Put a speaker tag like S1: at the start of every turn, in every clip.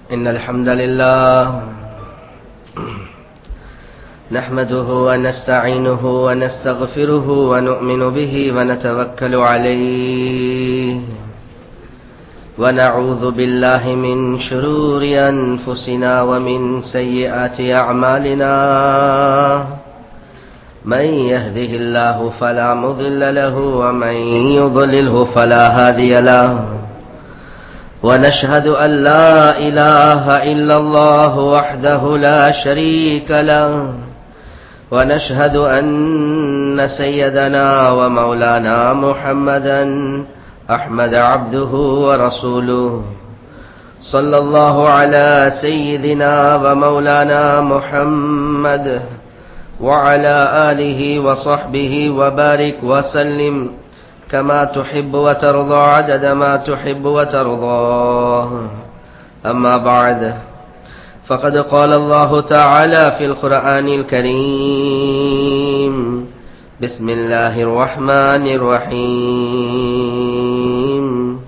S1: إن الحمد لله نحمده ونستعينه ونستغفره ونؤمن به ونتوكل عليه ونعوذ بالله من شرور أنفسنا ومن سيئات أعمالنا من يهده الله فلا مضل له ومن يضلله فلا هادي له ونشهد أن لا إله إلا الله وحده لا شريك له ونشهد أن سيدنا ومولانا محمدا أحمد عبده ورسوله صلى الله على سيدنا ومولانا محمد وعلى آله وصحبه وبارك وسلم كما تحب وترضى عدد ما تحب وترضى أما بعد فقد قال الله تعالى في القرآن الكريم بسم الله الرحمن الرحيم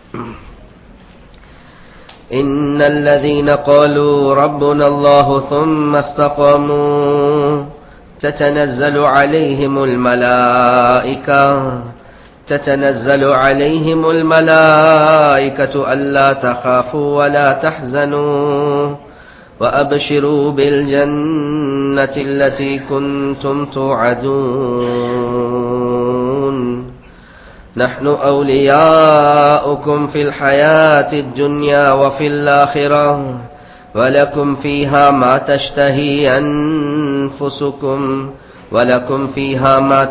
S1: إن الذين قالوا ربنا الله ثم استقاموا تتنزل عليهم الملائكة تتنزل عليهم الملائكة ألا تخافوا ولا تحزنوا وأبشروا بالجنة التي كنتم توعدون نحن أولياؤكم في الحياة الدنيا وفي الآخرة ولكم فيها ما تشتهي أنفسكم ولكم فيها ما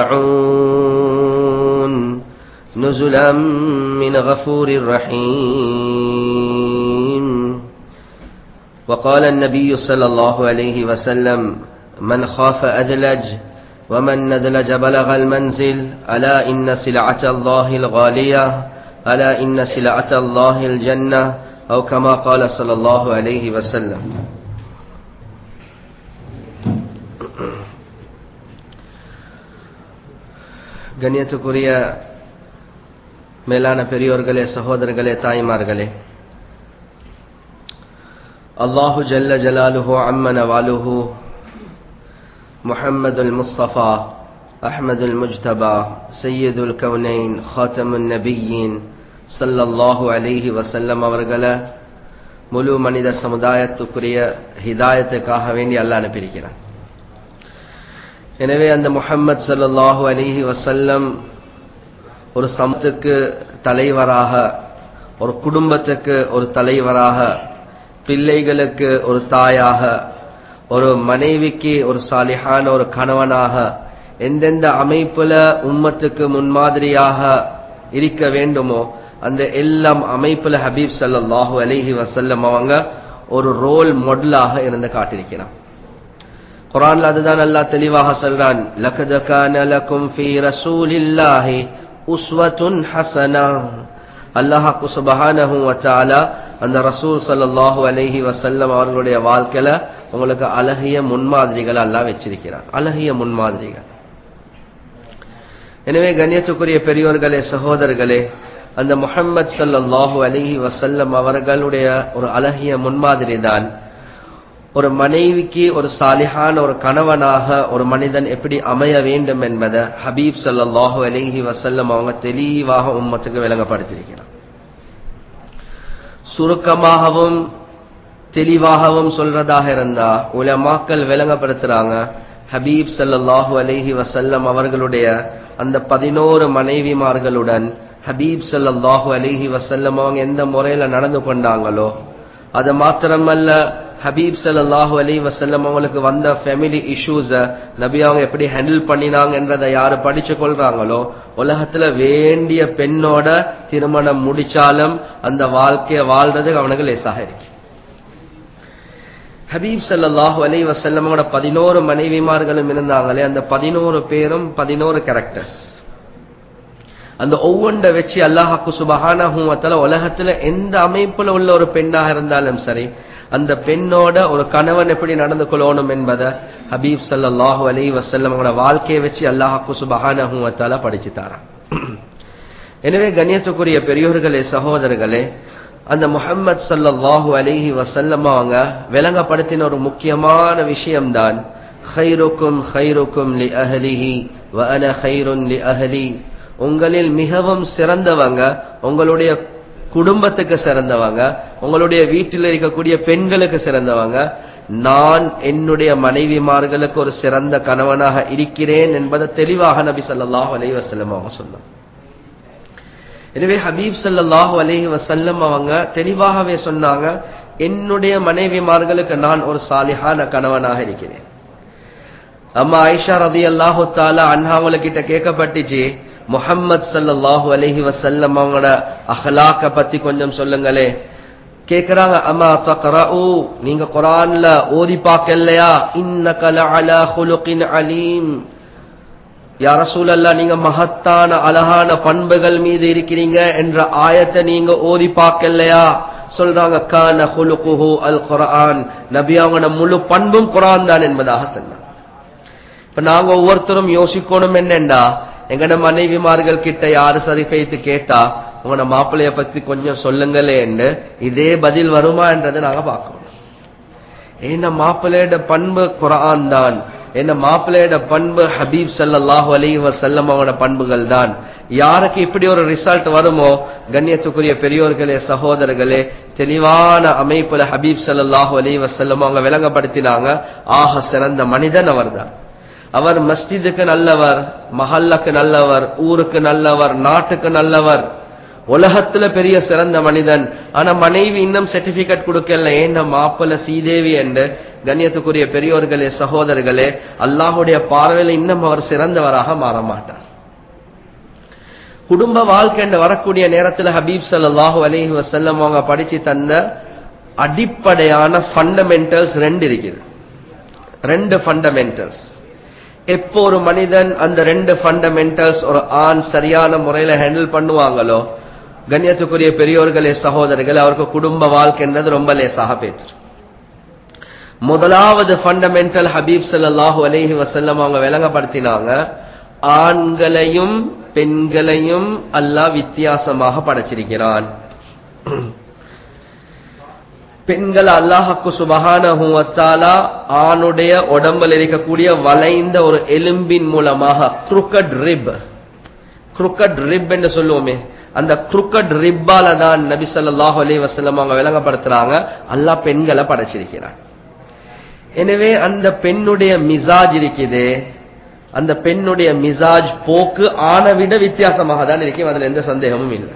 S1: تدعون نزلا من غفور رحيم وقال النبي صلى الله عليه وسلم من خاف أدلج ومن ندلج بلغ المنزل ألا إن سلعة الله الغالية ألا إن سلعة الله الجنة أو كما قال صلى الله عليه وسلم கண்ணியத்துக்குரிய மேலான பெரியோர்களே சகோதரர்களே தாய்மார்களே அல்லாஹு ஜல்ல ஜலாலுஹு அம்மன வாலுஹு முஹம்மதுல் முஸ்தபா அஹ்மதுல் முஜ்தபா சையதுல் கவுனைன் ஹாத்தமுன் நபியின் சல்லல்லாஹு அலிஹி வசல்லம் அவர்களை முழு மனித சமுதாயத்துக்குரிய ஹிதாயத்துக்காக வேண்டி அல்ல அனுப்பியிருக்கிறான் எனவே அந்த முஹம்மது சல்லாஹு அலிஹி வசல்லம் ஒரு சமத்துக்கு தலைவராக ஒரு குடும்பத்துக்கு ஒரு தலைவராக பிள்ளைகளுக்கு ஒரு தாயாக ஒரு மனைவிக்கு ஒரு சாலிஹான ஒரு கணவனாக எந்தெந்த அமைப்புல உம்மத்துக்கு முன்மாதிரியாக இருக்க வேண்டுமோ அந்த எல்லாம் அமைப்புல ஹபீப் சல்லாஹூ அலிஹி வசல்லம் அவங்க ஒரு ரோல் மாடலாக இருந்து காட்டிருக்கிறான் குரான்ல அதுதான் அல்லா தெளிவாக சொல்றான் லகத கான லகும் ஃபீ ரசூலில்லாஹி உஸ்வத்துன் ஹஸனா அல்லாஹ் சுப்ஹானஹு வ தஆலா அந்த ரசூல் ஸல்லல்லாஹு அலைஹி வஸல்லம் அவர்களுடைய வாழ்க்கையில உங்களுக்கு அழகிய முன்மாதிரிகள் அல்லாஹ் வச்சிருக்கிறார் அழகிய முன்மாதிரிகள் எனவே கண்ணியத்துக்குரிய பெரியோர்களே சகோதரர்களே அந்த முஹம்மது சல்லாஹூ அலிஹி வசல்லம் அவர்களுடைய ஒரு அழகிய முன்மாதிரி தான் ஒரு மனைவிக்கு ஒரு சாலிஹான ஒரு கணவனாக ஒரு மனிதன் எப்படி அமைய வேண்டும் என்பதை ஹபீப் சல்லாஹூ அலிஹி வசல்லம் அவங்க தெளிவாக உம்மத்துக்கு விளங்கப்படுத்தியிருக்கிறார் சுருக்கமாகவும் தெளிவாகவும் சொல்றதாக இருந்தா உலமாக்கள் விளங்கப்படுத்துறாங்க ஹபீப் சல்லாஹூ அலிஹி வசல்லம் அவர்களுடைய அந்த பதினோரு மனைவிமார்களுடன் ஹபீப் சல்லாஹூ அலிஹி வசல்லம் அவங்க எந்த முறையில நடந்து கொண்டாங்களோ அது மாத்திரமல்ல ஹபீப் சல்லாஹூ அலி வசல்லம் அவங்களுக்கு வந்த ஃபேமிலி இஷ்யூஸ நபி அவங்க எப்படி ஹேண்டில் பண்ணினாங்கன்றதை யாரு படிச்சு கொள்றாங்களோ உலகத்துல வேண்டிய பெண்ணோட திருமணம் முடிச்சாலும் அந்த வாழ்க்கைய வாழ்றது அவனுக்கு லேசாக இருக்கு ஹபீப் சல்லாஹூ அலி வசல்லமோட பதினோரு மனைவிமார்களும் இருந்தாங்களே அந்த பதினோரு பேரும் பதினோரு கேரக்டர்ஸ் அந்த ஒவ்வொன்றை வச்சு அல்லாஹாக்கு சுபஹானஹூவத்தால உலகத்துல எந்த அமைப்புல உள்ள ஒரு பெண்ணாக இருந்தாலும் சரி அந்த பெண்ணோட ஒரு கணவன் எப்படி நடந்து கொள்ளணும் என்பதை ஹபீப் சல்லாஹூ அலி வசல்லமோட வாழ்க்கையை வச்சு அல்லாஹாக்கு சுபஹானஹூவத்தால படிச்சு தாரான் எனவே கண்ணியத்துக்குரிய பெரியோர்களே சகோதரர்களே அந்த முஹம்மது ஸல்லல்லாஹு அலைஹி வஸல்லம் அவங்க விளங்கப்படுத்தின ஒரு முக்கியமான விஷயம்தான் ஹைருக்கும் ஹைருக்கும் லி அஹலிஹி வ அன ஹைருன் லி அஹலி உங்களில் மிகவும் சிறந்தவங்க உங்களுடைய குடும்பத்துக்கு சிறந்தவங்க உங்களுடைய வீட்டில் இருக்கக்கூடிய பெண்களுக்கு சிறந்தவங்க நான் என்னுடைய மனைவிமார்களுக்கு ஒரு சிறந்த கணவனாக இருக்கிறேன் என்பதை தெளிவாக நபி ஸல்லல்லாஹு அலைஹி வஸல்லம் அவங்க சொன்னாங்க எனவே ஹபீப் ஸல்லல்லாஹு அலைஹி வஸல்லம் அவங்க தெளிவாகவே சொன்னாங்க என்னுடைய மனைவிமார்களுக்கு நான் ஒரு சாலிஹான கணவனாக இருக்கிறேன் அம்மா ஐஷா ரதியல்லாஹு தஆலா அன்ஹாவல கிட்ட கேட்கப்பட்டுச்சு முஹம்மத் ஸல்லல்லாஹு அலைஹி வஸல்லம் அவங்களோட அஹ்லாக்க பத்தி கொஞ்சம் சொல்லுங்களே கேக்குறாங்க அம்மா தக்ரஉ நீங்க குர்ஆன்ல ஓதி பார்க்கலையா இன்னக லஅலா ஹுலுகின் அலீம் யா ரசூலல்லா நீங்க மகத்தான அழகான பண்புகள் மீது இருக்கிறீங்க என்ற ஆயத்தை நீங்க ஓதி பார்க்கலையா சொல்றாங்க கான ஹுலுகுஹு அல் குர்ஆன் நபி அவங்களோட முழு பண்பும் குர்ஆன் தான் என்பதாக சொன்னாங்க இப்ப நாங்க ஒவ்வொருத்தரும் யோசிக்கணும் என்னண்டா எங்கட மனைவிமார்கள் கிட்ட யாரு சரி பேத்து கேட்டா உங்களோட மாப்பிள்ளைய பத்தி கொஞ்சம் சொல்லுங்களேன்னு இதே பதில் வருமா என்றதை நாங்க பார்க்கணும் என்ன மாப்பிள்ளையோட பண்பு குரான் தான் என்ன மாப்பிள்ளையோட பண்பு ஹபீப் ஸல்லல்லாஹு அலைஹி வஸல்லம் அவங்களோட பண்புகள் தான் யாருக்கு இப்படி ஒரு ரிசல்ட் வருமோ கண்ணியத்துக்குரிய பெரியோர்களே சகோதரர்களே தெளிவான அமைப்புல ஹபீப் ஸல்லல்லாஹு அலைஹி வஸல்லம் அவங்க விளங்கப்படுத்தினாங்க ஆக சிறந்த மனிதன் அவர்தான் அவர் மஸ்ஜிதுக்கு நல்லவர் மஹல்லுக்கு நல்லவர் ஊருக்கு நல்லவர் நாட்டுக்கு நல்லவர் உலகத்துல பெரிய சிறந்த மனிதன் ஆனா மனைவி இன்னும் சர்டிபிகேட் கொடுக்கல ஏன்னா மாப்பிள்ள சீதேவி என்று கண்ணியத்துக்குரிய பெரியோர்களே சகோதரர்களே அல்லாஹுடைய பார்வையில இன்னும் அவர் சிறந்தவராக மாற மாட்டார் குடும்ப வாழ்க்கை என்று வரக்கூடிய நேரத்துல ஹபீப் ஸல்லல்லாஹு அலைஹி வஸல்லம் அவங்க படிச்சு தந்த அடிப்படையான ஃபண்டமெண்டல்ஸ் ரெண்டு இருக்குது ரெண்டு ஃபண்டமெண்டல்ஸ் எப்போ ஒரு மனிதன் அந்த ரெண்டு ஃபண்டமெண்டல்ஸ் ஒரு ஆண் சரியான முறையில ஹேண்டில் பண்ணுவாங்களோ கண்ணியத்துக்குரிய பெரியோர்களே சகோதரர்களே அவருக்கு குடும்ப வாழ்க்கைன்றது ரொம்ப லேசாக பேச்சு முதலாவது ஃபண்டமெண்டல் ஹபீப் ஸல்லல்லாஹு அலைஹி வஸல்லம் அவங்க விளங்கப்படுத்தினாங்க ஆண்களையும் பெண்களையும் அல்லாஹ் வித்தியாசமாக படைச்சிருக்கிறான் பெண்கள் அல்லாஹக்கு சுபஹானஹு வத்தாலா ஆணுடைய உடம்பில் இருக்கக்கூடிய வளைந்த ஒரு எலும்பின் மூலமாக குருக்கட் ரிப் குருக்கட் ரிப் என்று சொல்லுவோமே அந்த குருக்கட் ரிப்பால தான் நபி ஸல்லல்லாஹு அலைஹி வஸல்லம் அவங்க விளங்கப்படுத்துறாங்க அல்லாஹ் பெண்களை படைச்சிருக்கிறான் எனவே அந்த பெண்ணுடைய மிசாஜ் இருக்குதே அந்த பெண்ணுடைய மிசாஜ் போக்கு ஆணை விட வித்தியாசமாக தான் இருக்கும் அதுல எந்த சந்தேகமும் இல்லை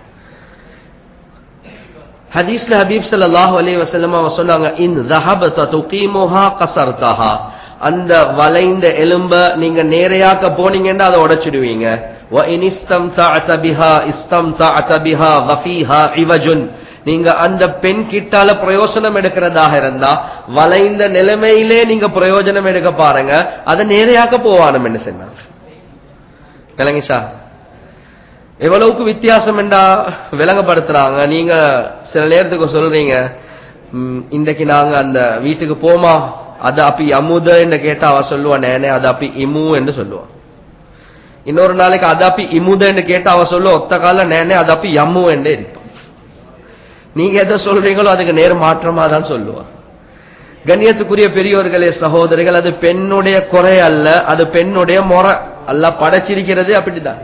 S1: ஹதீஸ்ல ஹபீப் ஸல்லல்லாஹு அலைஹி வஸல்லம் அவங்க சொன்னாங்க இன் ذهبت تقيمها கசர்தஹா அந்த வளைந்த எலும்ப நீங்க நேரையாக்க போனீங்கன்னா அதை உடைச்சிடுவீங்க வ இன் இஸ்தம்தஅத பிஹா இஸ்தம்தஅத பிஹா வ ஃபீஹா இவஜுன் நீங்க அந்த பெண் கிட்டால பிரயோஜனம் எடுக்கிறதாக இருந்தா வளைந்த நிலைமையிலே நீங்க பிரயோஜனம் எடுக்க பாருங்க அதை நேரையாக்க போவானம் என்ன சொன்னாங்க விளங்கிச்சா எவ்வளவுக்கு வித்தியாசம் என்றா விளங்கப்படுத்துறாங்க நீங்க சில நேரத்துக்கு சொல்றீங்க ம், இன்றைக்கு நாங்க அந்த வீட்டுக்கு போமா அது அப்பி அமுத என்று கேட்டா அவ சொல்லுவா நேனே அது அப்பி இமு என்று சொல்லுவான் இன்னொரு நாளைக்கு அது அப்பி இமுத என்று கேட்டா அவ சொல்லுவா ஒத்த கால நேனே அது அப்பி யம்மு என்று இருப்பான் நீங்க எதை சொல்றீங்களோ அதுக்கு நேர் மாற்றமா தான் சொல்லுவா கண்ணியத்துக்குரிய பெரியோர்களே சகோதரிகள் அது பெண்ணுடைய குறை அல்ல அது பெண்ணுடைய முறை அல்ல படைச்சிருக்கிறது அப்படிதான்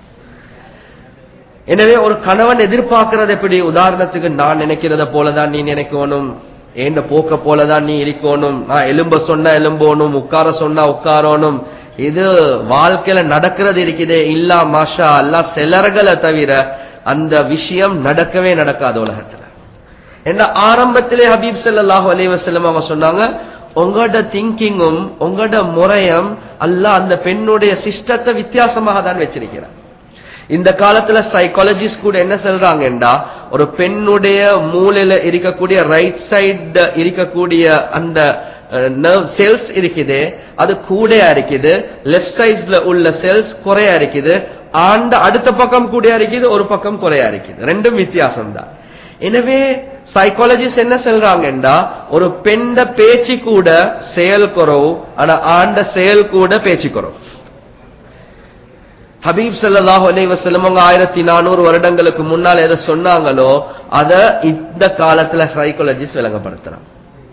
S1: எனவே ஒரு கணவன் எதிர்பார்க்கிறது எப்படி உதாரணத்துக்கு நான் நினைக்கிறத போலதான் நீ நினைக்கணும் ஏண்ட போக்க போலதான் நீ இருக்கணும் நான் எலும்ப சொன்னா எலும்போணும் உட்கார சொன்னா உட்காரணும் இது வாழ்க்கையில நடக்கிறது இருக்குதே இல்லா மாஷா அல்லா சிலர்களை தவிர அந்த விஷயம் நடக்கவே நடக்காது உலகத்துல என்ன ஆரம்பத்திலே ஹபீப் ஸல்லல்லாஹு அலைஹி வஸல்லம் அவங்க சொன்னாங்க உங்களோட திங்கிங்கும் உங்களோட முறையும் அல்லாஹ் அந்த பெண்ணுடைய சிஸ்டத்தை வித்தியாசமாக தான் வச்சிருக்கிறார் இந்த காலத்துல சைக்காலஜிஸ்ட் கூட என்ன சொல்றாங்கடா ஒரு பெண்ணுடைய மூளையில இருக்கக்கூடிய ரைட் சைடு இருக்கக்கூடிய அந்த நர்வ் செல்ஸ் இருக்குது அது கூடையா இருக்குது லெஃப்ட் சைட்ஸ்ல உள்ள செல்ஸ் குறையா இருக்குது ஆண்ட அடுத்த பக்கம் கூடையா இருக்குது ஒரு பக்கம் குறையா இருக்குது ரெண்டும் வித்தியாசம் தான் எனவே சைக்காலஜிஸ்ட் என்ன சொல்றாங்கடா ஒரு பெண்ட பேச்சு கூட செயல் குறவு ஆனா ஆண்ட செயல் கூட பேச்சு குறவு ஹபீப் ஸல்லல்லாஹு அலைஹி வஸல்லம் அவங்க ஆயிரத்தி நானூறு வருடங்களுக்கு முன்னால் எதை சொன்னாங்களோ அத இந்த காலத்துல சைக்காலஜிஸ்ட் விளங்கப்படுத்துறாங்க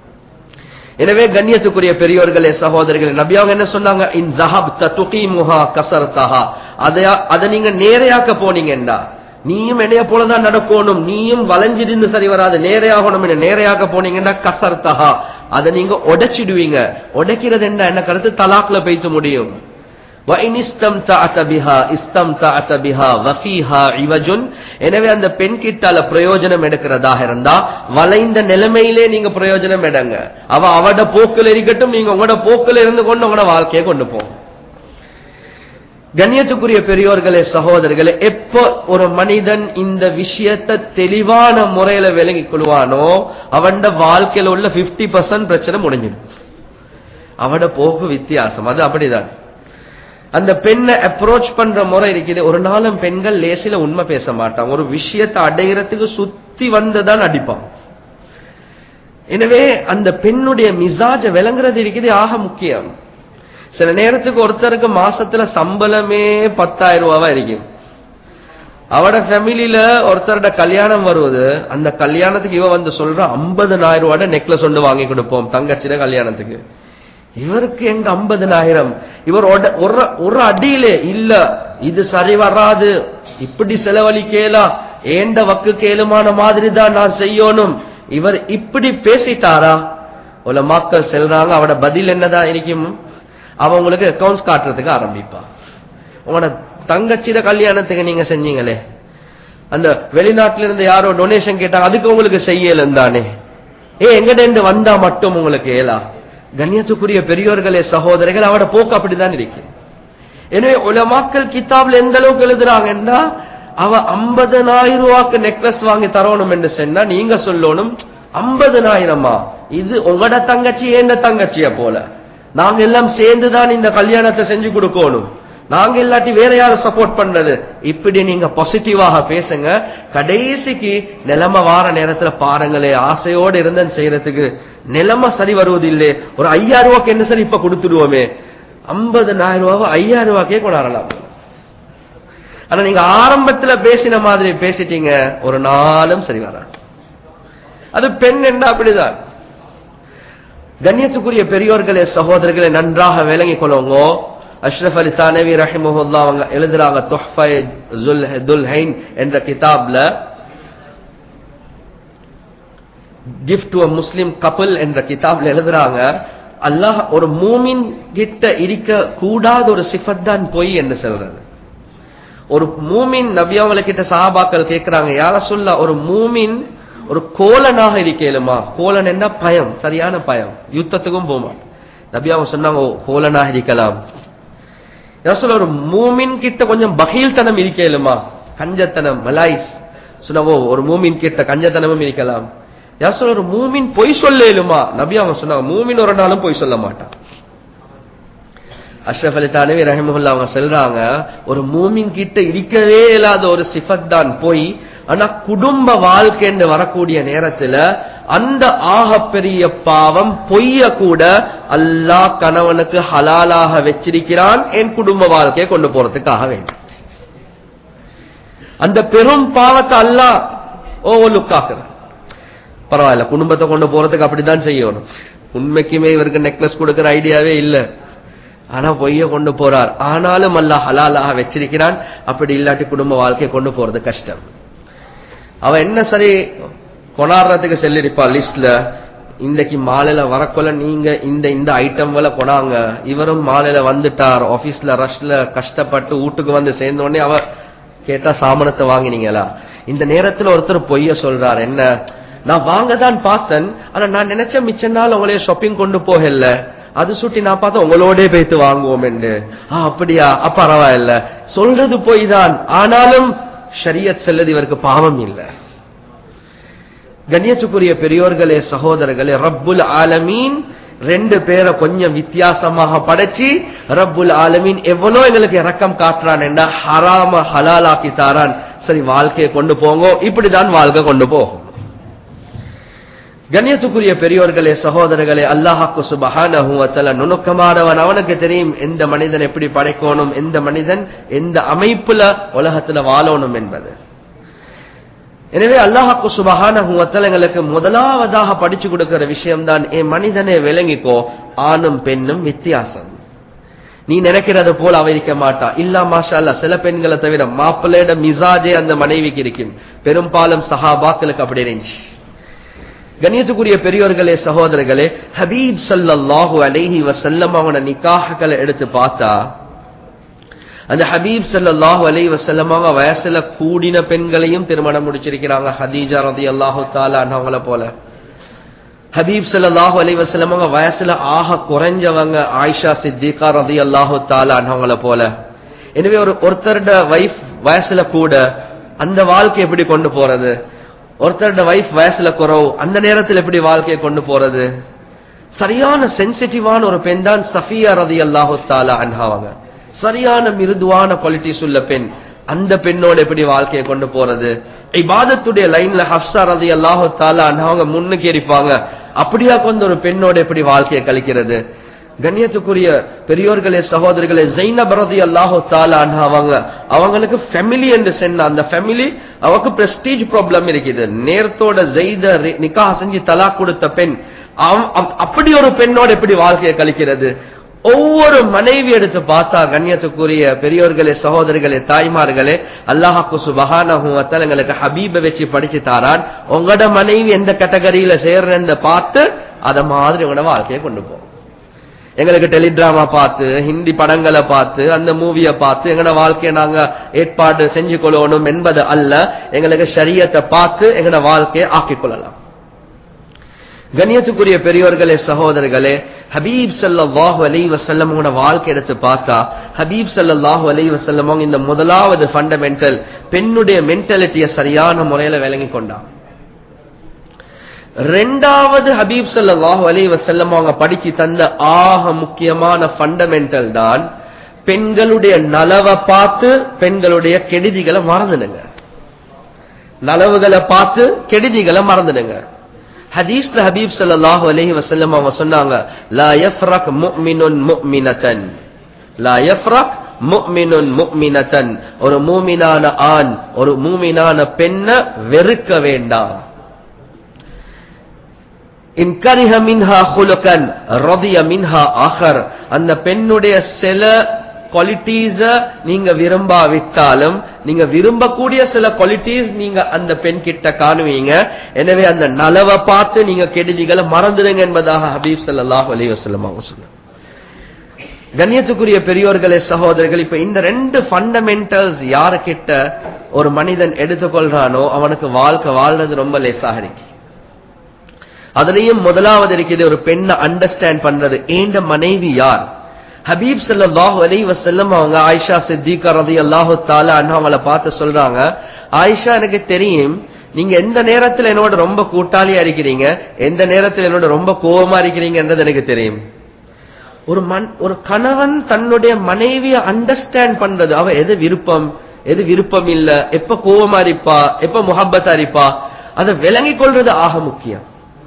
S1: எனவே கண்ணியத்துக்குரிய பெரியோர்களே சகோதரர்களே நபி அவங்க என்ன சொன்னாங்க இன் தஹப் துகீமுஹா கசர்தஹா அதை அதை நீங்க நேரையாக்க போனீங்கண்டா நீயும் என்னைய போலதான் நடக்கணும் நீயும் வளைஞ்சிருந்து சரி வராது நேரையாகணும் என்ன நேரையாக்க போனீங்கன்னா கசர்தஹா அதை நீங்க உடைச்சிடுவீங்க உடைக்கிறது என்ன என்ன கருத்து தலாக்ல பேச முடியும் وَإِنِ اسْتَمْتَعْتَ بِهَا اسْتَمْتَعْتَ بِهَا وَفِيهَا عِوَجٌ எனவே அந்த பெண் கிட்டால பிரயோஜனம் எடுக்கிறதாக இருந்தா வளைந்த நிலைமையிலே நீங்க பிரயோஜனம் எடுங்க அவ அவட போக்கில் இருக்கட்டும் நீங்க உங்களோட போக்கில் இருந்து கொண்டு உங்களோட வாழ்க்கையை கொண்டு போங்க கண்ணியத்துக்குரிய பெரியோர்களே சகோதரர்களே எப்போ ஒரு மனிதன் இந்த விஷயத்தை தெளிவான முறையில விளங்கிக் கொள்வானோ அவன் வாழ்க்கையில உள்ள 50% பர்சன்ட் பிரச்சனை முடிஞ்சிடும் அவட போக்கு வித்தியாசம் அது அப்படிதான் அந்த பெண்ணை அப்ரோச் பண்ற முறை இருக்குது ஒரு நாளும் பெண்கள் லேசில உண்மை பேச மாட்டாங்க ஒரு விஷயத்தை அடைகிறதுக்கு சுத்தி வந்துதான் அடிப்பான் எனவே அந்த பெண்ணுடைய மிசாஜ விளங்குறது இருக்குது ஆக முக்கியம் சில நேரத்துக்கு ஒருத்தருக்கு மாசத்துல சம்பளமே பத்தாயிரம் ரூபாவா இருக்கும் அவட ஃபேமிலியில ஒருத்தரோட கல்யாணம் வருவது அந்த கல்யாணத்துக்கு இவ வந்து சொல்ற ஐம்பதனாயிரம் ரூபாட நெக்லஸ் ஒன்று வாங்கி கொடுப்போம் தங்கச்சிட கல்யாணத்துக்கு இவருக்கு எங்க ஐம்பதனாயிரம் இவர் ஒட- ஒரு ஒரு அடியிலே இல்ல இது சரி வராது இப்படி செலவழிக்கலாம் ஏண்ட வக்கு கேளுமான மாதிரி தான் நான் செய்யணும் இவர் இப்படி பேசிட்டாரா உள்ள மக்கள் செல்றாங்க அவட பதில் என்னதான் இருக்கும் அவன் உங்களுக்கு அக்கௌண்ட்ஸ் காட்டுறதுக்கு ஆரம்பிப்பா உங்களோட தங்கச்சிட கல்யாணத்துக்கு நீங்க செஞ்சீங்களே அந்த வெளிநாட்டுல இருந்து யாரோ டொனேஷன் கேட்டாங்க அதுக்கு உங்களுக்கு செய்யலன்னு தானே ஏ எங்கடேந்து வந்தா மட்டும் உங்களுக்கு ஏலா கண்ணியத்துக்குரிய பெரியோர்களே சகோதரர்கள் அவட போக்கு அப்படிதான் இருக்கு எனவே உலமாக்கல் கிதாப்ல எந்த அளவுக்கு எழுதுறாங்கன்னா அவ ஐம்பதனாயிரம் ரூபாய்க்கு நெக்லஸ் வாங்கி தரணும் என்று சொன்னா நீங்க சொல்லணும் ஐம்பதனாயிரமா இது உங்களோட தங்கச்சி ஏண்ட தங்கச்சிய போல நாங்க எல்லாம் சேர்ந்துதான் இந்த கல்யாணத்தை செஞ்சு கொடுக்கணும் நாங்க இல்லாட்டி வேற யார சப்போர்ட் பண்றது இப்படி நீங்க பாசிட்டிவாக பேசுங்க கடைசிக்கு நிலைமை வார நேரத்துல பாருங்களே ஆசையோடு இருந்தேன் செய்யறதுக்கு நிலைமை சரி வருவதில்லை ஒரு ஐயாயிரம் ரூபாய்க்கு என்ன சரி இப்ப கொடுத்துடுவோமே ஐம்பதனாயிரம் ரூபாவை ஐயாயிரம் ரூபாய்க்கே கொண்டாடலாம் ஆனா நீங்க ஆரம்பத்துல பேசின மாதிரி பேசிட்டீங்க ஒரு நாளும் சரி வராது அது பெண் என்ன அப்படிதான் கண்ணியத்துக்குரிய பெரியோர்களே சகோதரர்களை நன்றாக விளங்கிக் கொள்ளுங்க அஷ்ரஃப் அலி தானவி ரஹிமஹுல்லா அவங்க எழுதுறாங்க தொஹ்ஃபை ஜுல் துல்ஹைன் என்ற கிதாப்ல கிஃப்ட் டு முஸ்லிம் கப்பல் என்ற கிதாப்ல எழுதுறாங்க அல்லாஹ் ஒரு மூமின் கிட்ட இருக்க கூடாத ஒரு சிஃபத் தான் பொய் என்று சொல்றது ஒரு மூமின் நபி அவங்கள கிட்ட சஹாபாக்கள் கேட்கிறாங்க யார சொல்ல ஒரு மூமின் ஒரு கோலனாக இருக்கலுமா கோலன் என்ன பயம் சரியான பயம் யுத்தத்துக்கும் போமா நபி அவங்க சொன்னாங்க "ஓ, கோலனாக இருக்கலாம் யார சொல்ல ஒரு மூமின் கிட்ட கொஞ்சம் பகீல்தனம் இருக்கலுமா கஞ்சத்தனம் மலாய்ஸ் சொன்னாங்க "ஓ, ஒரு மூமின் கிட்ட கஞ்சத்தனமும் இருக்கலாம் யார் சொல்ல ஒரு மூமின் பொய் சொல்லேலுமா நபி அவங்க சொன்னாங்க மூமின் ஒரு நாளும் பொய் சொல்ல மாட்டான் அஷ்ரஃப் அலி தானவி ரஹிமஹுல்லா அவங்க சொல்றாங்க ஒரு மூமின் கிட்ட இருக்கவே இல்லாத ஒரு சிஃபத் தான் போய் ஆனா குடும்ப வாழ்க்கைன்னு வரக்கூடிய நேரத்துல அந்த ஆகப்பெரிய பாவம் பொய்ய கூட அல்லாஹ் கணவனுக்கு ஹலாலாக வச்சிருக்கிறான் என் குடும்ப வாழ்க்கையை கொண்டு போறதுக்காக வேண்டும் அந்த பெரும் பாவத்தை அல்லாஹ் ஓவலுக்காக்குறான் பரவாயில்ல குடும்பத்தை கொண்டு போறதுக்கு அப்படித்தான் செய்யணும் உண்மைக்குமே இவருக்கு நெக்லஸ் கொடுக்கிற ஐடியாவே இல்ல ஆனா பொய்ய கொண்டு போறார் ஆனாலும் அல்லாஹ் ஹலாலாக வச்சிருக்கிறான் அப்படி இல்லாட்டி குடும்ப வாழ்க்கையை கொண்டு போறது கஷ்டம் அவ என்ன சரி கொண்டாடுறதுக்கு செல்லிருப்பா லிஸ்ட்ல இன்னைக்கு மாலையில வரக்குள்ள நீங்க இந்த இந்த ஐட்டம்களை கொடாங்க இவரும் மாலையில வந்துட்டார் ஆபீஸ்ல ரஷ்ல கஷ்டப்பட்டு வீட்டுக்கு வந்து சேர்ந்த உடனே அவ கேட்டா சாமனத்தை வாங்கினீங்களா இந்த நேரத்துல ஒருத்தர் பொய்ய சொல்றார் என்ன நான் வாங்க தான் பார்த்தேன் ஆனா நான் நினைச்ச மிச்ச நாள் உங்களைய ஷாப்பிங் கொண்டு போகல அது சுட்டி நான் பார்த்தா உங்களோட போய்த்து வாங்குவோம் என்று ஆ அப்படியா அப்ப பரவாயில்ல சொல்றது பொய் தான் ஆனாலும் ஷரியத் செல்லது இவருக்கு பாவம் இல்லை கண்ணியத்துக்குரிய பெரியோர்களே சகோதரர்களே ரப்புல் ஆலமீன் ரெண்டு பேரை கொஞ்சம் வித்தியாசமாக படைச்சு ரப்புல் ஆலமீன் எவ்வளவு எங்களுக்கு இரக்கம் காட்டுறான் என்றா ஹராம ஹலாலாக்கி தாரான் சரி வாழ்க்கையை கொண்டு போங்க இப்படிதான் வாழ்க்கை கொண்டு போகும் கண்ணியத்துக்குரிய பெரியோர்களே சகோதரர்களே அல்லாஹாக்கு சுபஹானஹு வத்தல நுணுக்கமானவன் அவனுக்கு தெரியும் எந்த மனிதன் எப்படி படைக்கணும் எந்த மனிதன் எந்த அமைப்புல உலகத்துல வாழணும் என்பது எனவே அல்லாஹாக்கு சுபஹானஹு வத்தல எங்களுக்கு முதலாவதாக படிச்சு கொடுக்கிற விஷயம்தான் என் மனிதனை விளங்கிக்கோ ஆணும் பெண்ணும் வித்தியாசம் நீ நினைக்கிறது போல அவ இருக்க மாட்டா இல்லா மாஷா அல்ல சில பெண்களை தவிர மாப்பிள்ளையோட மிசாஜே அந்த மனைவிக்கு இருக்கும் பெரும்பாலும் சஹாபாக்களுக்கு அப்படி இருந்துச்சு கண்ணியத்துக்குரிய பெரியோர்களே சகோதரர்களே ஹபீப் சல்லாஹு அலைஹி வசல்லம் அவன நிக்காஹகளை எடுத்து பார்த்தா அந்த ஹபீப் சல்லாஹு அலை வசல்லம் அவங்க வயசுல கூடின பெண்களையும் திருமணம் முடிச்சிருக்கிறாங்க ஹதீஜா ரதி அல்லாஹு தாலா அவங்கள போல ஹபீப் சல்லாஹு அலை வசல்லம் அவங்க வயசுல ஆக குறைஞ்சவங்க ஆயிஷா சித்திகா ரதி அல்லாஹு தாலா அவங்கள போல எனவே ஒரு ஒருத்தருட வைஃப் வயசுல கூட அந்த வாழ்க்கை எப்படி கொண்டு போறது ஒருத்தரோட வைஃப் வயசுல குறவு அந்த நேரத்தில் எப்படி வாழ்க்கையை கொண்டு போறது சரியான சென்சிட்டிவான ஒரு பெண் தான் சஃபியா ரதி அல்லாஹு தாலா அன்ஹாவாங்க சரியான மிருதுவான குவாலிட்டிஸ் உள்ள பெண் அந்த பெண்ணோட எப்படி வாழ்க்கையை கொண்டு போறது இபாதத்துடைய லைன்ல ஹப்சா ரதி அல்லாஹு தாலா அன்ஹாவங்க முன்னுக்கு இருப்பாங்க அப்படியா கொண்டு ஒரு பெண்ணோட எப்படி வாழ்க்கையை கழிக்கிறது கண்ணியத்துக்குரிய பெரியோர்களே சகோதரிகளே ஜைனப் ரதி அல்லாஹு தாலா அவங்க அவங்களுக்கு ஃபேமிலி என்று சென்ன அந்த ஃபேமிலி அவக்கு பிரஸ்டீஜ் ப்ராப்ளம் இருக்குது நேரத்தோட ஜெய்த நிக்கா செஞ்சு தலா கொடுத்த பெண் அப்படி ஒரு பெண்ணோட எப்படி வாழ்க்கையை கழிக்கிறது ஒவ்வொரு மனைவி எடுத்து பார்த்தா கண்ணியத்துக்குரிய பெரியோர்களே சகோதரிகளே தாய்மார்களே அல்லாஹாக்கு சுபகானஹூத்தல் எங்களுக்கு ஹபீப வச்சு படிச்சு தாரான் உங்களோட மனைவி எந்த கேட்டகரியில சேர்றன்னு பார்த்து அத மாதிரி உங்களோட வாழ்க்கையை கொண்டு போகும் எங்களுக்கு டெலிடிராமா பார்த்து ஹிந்தி படங்களை பார்த்து அந்த மூவியை பார்த்து எங்களோட வாழ்க்கையை நாங்க ஏற்பாடு செஞ்சு கொள்ளணும் என்பது அல்ல எங்களுக்கு சரியத்தை பார்த்து எங்களோட வாழ்க்கையை ஆக்கிக் கொள்ளலாம் கண்ணியத்துக்குரிய பெரியோர்களே சகோதரர்களே ஹபீப் சல்லாஹு அலி வசல்லம் வாழ்க்கை எடுத்து பார்த்தா ஹபீப் சல்லாஹு அலி வசல்லம் இந்த முதலாவது ஃபண்டமெண்டல் பெண்ணுடைய மென்டாலிட்டியை சரியான முறையில விளங்கி கொண்டான் ரெண்டாவது ஹபீப் சல்லாஹு அலி வசல்லம் அவங்க படிச்சு தந்த ஆக முக்கியமான ஃபண்டமெண்டல் தான் பெண்களுடைய நலவை பார்த்து பெண்களுடைய கெடுதிகளை மறந்துடுங்க நலவுகளை பார்த்து கெடுதிகளை மறந்துடுங்க ஹதீஸ்ல ஹபீப் சல்லாஹு அலஹி வசல்லம் அவங்க சொன்னாங்க லா யஃப்ரக் முஃமினுன் முஃமினதன் லா யஃப்ரக் முஃமினுன் முஃமினதன் ஒரு மூமினான ஆண் ஒரு மூமினான பெண்ணை வெறுக்க வேண்டாம் இன்கரிஹ மின்ஹா ஹுலுகன் ரதிய மின்ஹா ஆஹர் அந்த பெண்ணுடைய சில குவாலிட்டிஸ நீங்க விரும்பாவிட்டாலும் நீங்க விரும்பக்கூடிய சில குவாலிட்டிஸ் நீங்க அந்த பெண் கிட்ட காணுவீங்க எனவே அந்த நலவை பார்த்து நீங்க கெடுதிகளை மறந்துடுங்க என்பதாக ஹபீப் சல்லாஹ் அலி வசல்லம் அவங்க சொன்னாங்க கண்ணியத்துக்குரிய பெரியோர்களே சகோதரர்கள் இப்ப இந்த ரெண்டு ஃபண்டமெண்டல்ஸ் யாரு கிட்ட ஒரு மனிதன் எடுத்துக்கொள்றானோ அவனுக்கு வாழ்க்கை வாழ்றது ரொம்ப லேசாக இருக்கு அதுலயும் முதலாவது இருக்குது ஒரு பெண்ணை அண்டர்ஸ்டாண்ட் பண்றது ஏண்ட மனைவி யார் ஹபீப் சல்லாஹு அலி வசல்லம் அவங்க ஆயிஷா சித்திகா ரதி அல்லாஹு தாலா அவங்கள பார்த்து சொல்றாங்க ஆயிஷா எனக்கு தெரியும் நீங்க எந்த நேரத்தில் என்னோட ரொம்ப கூட்டாளியா இருக்கிறீங்க எந்த நேரத்தில் என்னோட ரொம்ப கோபமா இருக்கிறீங்கன்றது எனக்கு தெரியும் ஒரு மண் ஒரு கணவன் தன்னுடைய மனைவிய அண்டர்ஸ்டாண்ட் பண்றது அவ எது விருப்பம் எது விருப்பம் இல்ல எப்ப கோபமா இருப்பா எப்ப முகப்பத்தா இருப்பா அதை விளங்கிக் கொள்றது ஆக முக்கியம்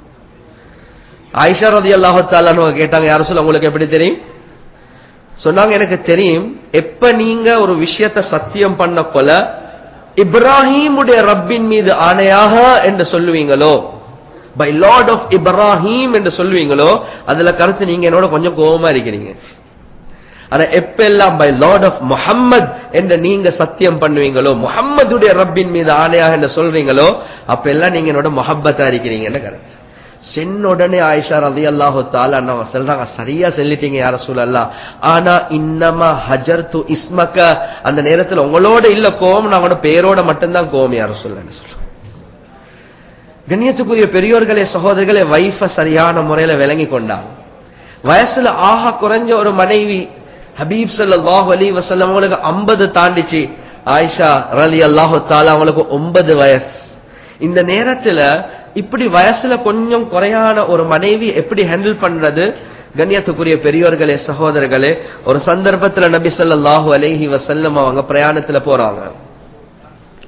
S1: ஆயிஷா ரதி அல்லாஹால கேட்டாங்க யாரும் சொல்ல உங்களுக்கு எப்படி தெரியும் சொன்னாங்க எனக்கு தெரியும் எப்ப நீங்க ஒரு விஷயத்த சத்தியம் பண்ண போல இப்ராஹிமுடைய ரப்பின் மீது ஆணையாக என்று சொல்லுவீங்களோ பை லார்ட் ஆஃப் இப்ராஹிம் என்று சொல்லுவீங்களோ அதுல கருத்து நீங்க என்னோட கொஞ்சம் கோபமா இருக்கிறீங்க ஆனா எப்ப எல்லாம் பை லார்ட் ஆஃப் முஹம்மத் என்று நீங்க சத்தியம் பண்ணுவீங்களோ முகம்மதுடைய ரப்பின் மீது ஆணையாக என்று சொல்றீங்களோ அப்ப எல்லாம் நீங்க என்னோட மொஹப்பத்தா இருக்கிறீங்கன்னு கருத்து சென்ன உடனே ஆயிஷா ரதி அல்லாஹு தாலா சொல்றாங்க சரியா சொல்லிட்டீங்க யார சூழல்லா ஆனா இன்னமா ஹஜர் து இஸ்மக்க அந்த நேரத்தில் உங்களோட இல்ல கோம் நான் உங்களோட பேரோட மட்டும்தான் கோம் யார சொல்லன்னு சொல்றேன் கண்ணியத்துக்குரிய பெரியோர்களே சகோதரர்களே வைஃப சரியான முறையில விளங்கி கொண்டாங்க வயசுல ஆஹா குறைஞ்ச ஒரு மனைவி ஹபீப் சல்லாஹு அலி வசல்லம் அவங்களுக்கு ஐம்பது தாண்டிச்சு ஆயிஷா ரலி அல்லாஹு தாலா அவங்களுக்கு ஒன்பது வயசு இந்த நேரத்துல இப்படி வயசுல கொஞ்சம் குறையான ஒரு மனைவி எப்படி ஹேண்டில் பண்றது கண்ணியத்துக்குரிய பெரியோர்களே சகோதரர்களே ஒரு சந்தர்ப்பத்துல நபி சொல்லாஹு அலேஹி வசல்லம் அவங்க பிரயாணத்துல போறாங்க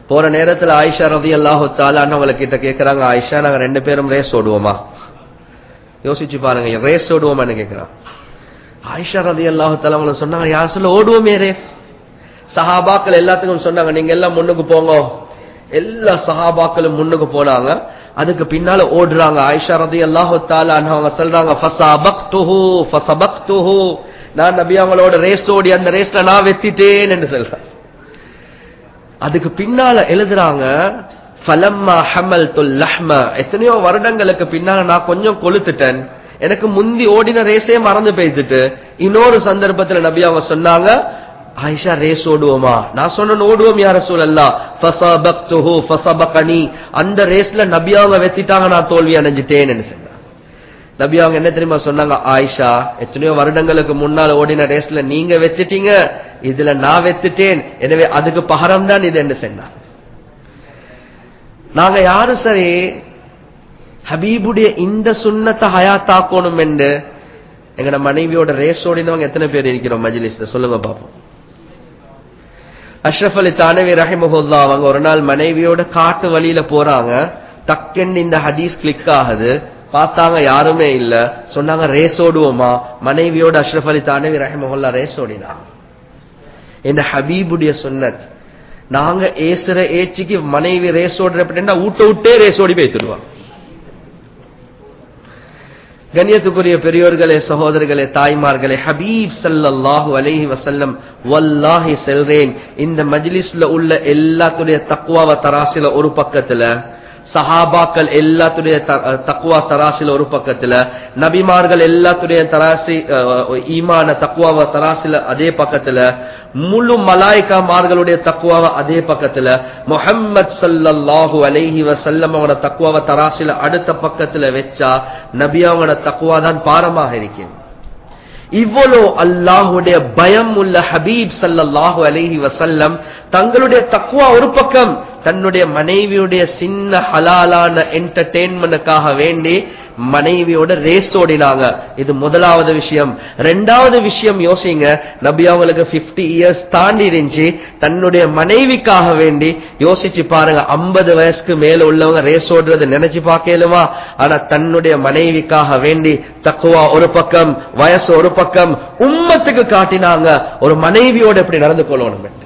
S1: போற நேரத்துல ஆயிஷா ரதி அல்லாஹு தாலான்னு அவங்களை கிட்ட கேக்குறாங்க ஆயிஷா நாங்க ரெண்டு பேரும் ரேஸ் ஓடுவோமா யோசிச்சு பாருங்க ரேஸ் ஓடுவோமான்னு கேக்குறான் ஆயிஷா ரதி அல்லாஹு தாலா அவங்களை சொன்னாங்க யார் சொல்ல ஓடுவோமே ரேஸ் சஹாபாக்கள் எல்லாத்துக்கும் சொன்னாங்க நீங்க எல்லாம் முன்னுக்கு போங்க எல்லா சஹாபாக்களும் முன்னுக்கு போனாங்க அதுக்கு பின்னால ஓடுறாங்க ஆயிஷா ரதி அல்லாஹு தாலா அவங்க சொல்றாங்க ஃபஸபக்துஹு ஃபஸபக்துஹு நான் நபி அவங்களோட ரேஸ் ஓடி அந்த ரேஸ்ல நான் வெத்திட்டேன் என்று சொல்றேன் அதுக்கு பின்னால எழுதுறாங்க ஃபலம்மா ஹமல்துல் லஹ்ம எத்தனையோ வருடங்களுக்கு பின்னால நான் கொஞ்சம் கொளுத்துட்டேன் எனக்கு முந்தி ஓடின ரேஸே மறந்து போயிட்டு இன்னொரு சந்தர்ப்பத்துல நபி அவங்க சொன்னாங்க ஆயிஷா ரேஸ் ஓடுவோமா நான் சொன்ன ஓடுவோம் யார சூழல்லா ஃபஸபக்துஹு ஃபஸபகனி அந்த ரேஸ்ல நபி அவங்க வெத்திட்டாங்க நான் தோல்வி அடைஞ்சிட்டேன்னு சொன்னாங்க நபி அவங்க என்ன தெரியுமா சொன்னாங்க ஆயிஷா எத்தனையோ வருடங்களுக்கு முன்னால ஓடின ரேஸ்ல நீங்க வெச்சிட்டீங்க இதுல நான் வெத்துட்டேன் எனவே அதுக்கு பகரம் தான் இது என்று சொன்னாங்க நாங்க யாரும் சரி ஹபீபுடைய இந்த சுண்ணத்தை ஹயாத்தாக்கணும் என்று எங்கட மனைவியோட ரேஸ் ஓடினவங்க எத்தனை பேர் இருக்கிறோம் மஜ்லிஸ்ல சொல்லுங்க பாப்போம் அஷ்ரஃப் அலி தானவி ரஹிமஹுல்லா அவங்க ஒரு நாள் மனைவியோட காட்டு வழியில போறாங்க டக்குன்னு இந்த ஹதீஸ் கிளிக் ஆகுது பார்த்தாங்க யாருமே இல்ல சொன்னாங்க ரேஸ் ஓடுவோமா மனைவியோட அஷ்ரஃப் அலி தானவி ரஹிமஹுல்லா ரேஸ் ஓடினாங்க இந்த ஹபீபுடைய சுன்னத் நாங்க ஏசுற ஏச்சிக்கு மனைவி ரேஸ் ஓடுற அப்படின்னா ஊட்ட விட்டே ரேஸ் ஓடி போய்த்துடுவாங்க கண்ணியத்துக்குரிய பெரியோர்களே சகோதரர்களே தாய்மார்களே ஹபீப் சல்லல்லாஹு அலைஹி வசல்லம் வல்லாஹி செல்றேன் இந்த மஜ்லிஸ்ல உள்ள எல்லாத்துடைய தக்குவாவ தராசில ஒரு பக்கத்துல சஹாபாக்கள் எல்லாத்துடைய தக்குவா தராசில ஒரு பக்கத்துல நபிமார்கள் எல்லாத்துடைய தராசி ஈமான தக்குவாவ தராசில அதே பக்கத்துல முழு மலாய்க்காமார்களுடைய தக்குவாவ அதே பக்கத்துல முஹம்மத் சல்லல்லாஹு அலைஹி வசல்லம் அவனோட தக்குவாவ தராசில அடுத்த பக்கத்துல வச்சா நபியாவோட தக்குவா தான் பாரமாக இருக்கிறது இவ்வளோ அல்லாஹுடைய பயம் உள்ள ஹபீப் சல்லல்லாஹு அலைஹி வசல்லம் தங்களுடைய தக்குவா ஒரு பக்கம் தன்னுடைய மனைவியுடைய சின்ன ஹலாலான என்டர்டெயின்மெண்ட்டுக்காக வேண்டி மனைவியோட ரேஸ் ஓடினாங்க இது முதலாவது விஷயம் ரெண்டாவது விஷயம் யோசிங்க நபி அவங்களுக்கு பிப்டி இயர்ஸ் தாண்டி இருந்துச்சு தன்னுடைய மனைவிக்காக வேண்டி யோசிச்சு பாருங்க ஐம்பது வயசுக்கு மேல உள்ளவங்க ரேஸ் ஓடுறது நினைச்சு பார்க்கலுமா ஆனா தன்னுடைய மனைவிக்காக வேண்டி தக்குவா ஒரு பக்கம் வயசு ஒரு பக்கம் உம்மத்துக்கு காட்டினாங்க ஒரு மனைவியோட எப்படி நடந்து கொள்ளணும் என்று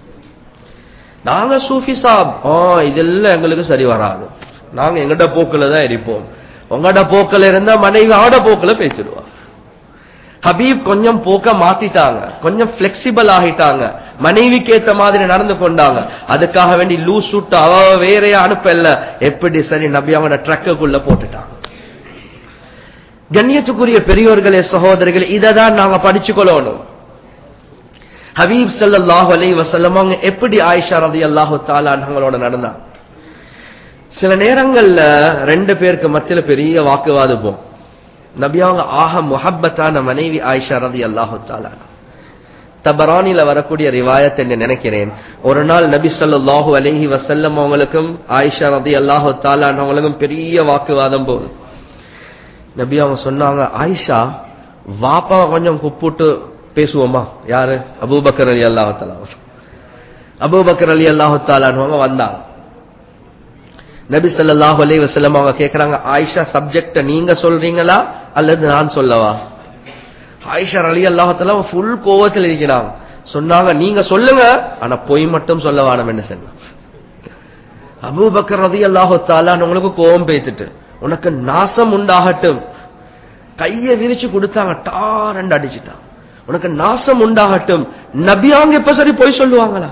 S1: நாங்க சூஃபி சாப் ஆ இதெல்லாம் எங்களுக்கு சரி வராது நாங்க எங்கட போக்குல தான் இருப்போம் உங்கட போக்குல இருந்தா மனைவி ஆட போக்குல பேசிடுவா ஹபீப் கொஞ்சம் போக்க மாத்திட்டாங்க கொஞ்சம் பிளெக்சிபிள் ஆகிட்டாங்க மனைவிக்கு ஏத்த மாதிரி நடந்து கொண்டாங்க அதுக்காக வேண்டி லூஸ் சுட்டு அவ வேறைய அனுப்பல எப்படி சரி நபி அவன ட்ரக்குக்குள்ள போட்டுட்டாங்க கண்ணியத்துக்குரிய பெரியோர்களே சகோதரர்களே இதை தான் நாங்க படிச்சு கொள்ளணும் ஹபீப் சல்லாஹு அலை வசல்லம் அவங்க எப்படி ஆயிஷா ரதி அல்லாஹு தாலாங்களோட நடந்தாங்க சில நேரங்கள்ல ரெண்டு பேருக்கு மத்தியில பெரிய வாக்குவாதம் போம் நபி அவங்க ஆக முஹப்பத்தான மனைவி ஆயிஷா ரதி அல்லாஹு தாலா தபரானில வரக்கூடிய ரிவாயத் என்று நினைக்கிறேன் ஒரு நாள் நபி சொல்லாஹு அலஹி வசல்லம் அவங்களுக்கும் ஆயிஷா ரதி அல்லாஹு தாலான் அவங்களுக்கும் பெரிய வாக்குவாதம் போகுது நபி அவங்க சொன்னாங்க ஆயிஷா வாப்பா கொஞ்சம் கூப்பிட்டு பேசுவோமா யாரு அபூபக்கர் அலி அல்லாஹாலா அபூபக்கர் அலி அல்லாஹாலான்னு வந்தாங்க நபி சொல்லாஹு அலி வசல்லம் அவங்க கேட்கிறாங்க ஆயிஷா சப்ஜெக்ட நீங்க சொல்றீங்களா அல்லது நான் சொல்லவா ஆயிஷா அலி அல்லாஹால ஃபுல் கோவத்தில் இருக்கிறாங்க சொன்னாங்க நீங்க சொல்லுங்க ஆனா பொய் மட்டும் சொல்ல வேணும் என்ன சொன்ன அபூபக்கர் ரதி அல்லாஹு தாலான்னு உங்களுக்கு கோவம் பேத்துட்டு உனக்கு நாசம் உண்டாகட்டும் கைய விரிச்சு கொடுத்தாங்க டாரண்டு அடிச்சுட்டான் உனக்கு நாசம் உண்டாகட்டும் நபியாங்க எப்ப சரி போய் சொல்லுவாங்களா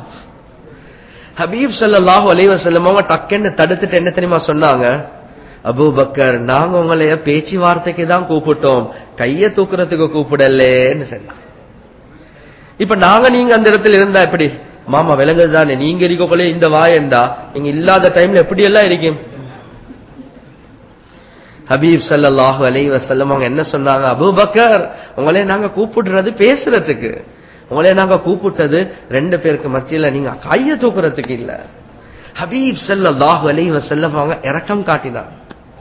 S1: ஹபீப் சல்லாஹு அலைவசல்லம் அவங்க டக்குன்னு தடுத்துட்டு என்ன தெரியுமா சொன்னாங்க அபூபக்கர் நாங்க உங்களைய பேச்சுவார்த்தைக்கு தான் கூப்பிட்டோம் கைய தூக்குறதுக்கு கூப்பிடலேன்னு சொன்னாங்க இப்ப நாங்க நீங்க அந்த இடத்துல இருந்தா எப்படி மாமா விளங்குது தானே நீங்க இருக்கக்குள்ளே இந்த வாயண்டா நீங்க இல்லாத டைம்ல எப்படி எல்லாம் இருக்கும் ஹபீப் சல்லாஹு அலை வசல்லம் அவங்க என்ன சொன்னாங்க அபூபக்கர் உங்களே நாங்க கூப்பிடுறது பேசுறதுக்கு உங்களே நாங்க கூப்பிட்டது ரெண்டு பேருக்கு மத்தியில நீங்க கைய தூக்குறதுக்கு இல்ல ஹபீப் சல்லாஹு அலை வசல்லம் அவங்க இறக்கம் காட்டினாங்க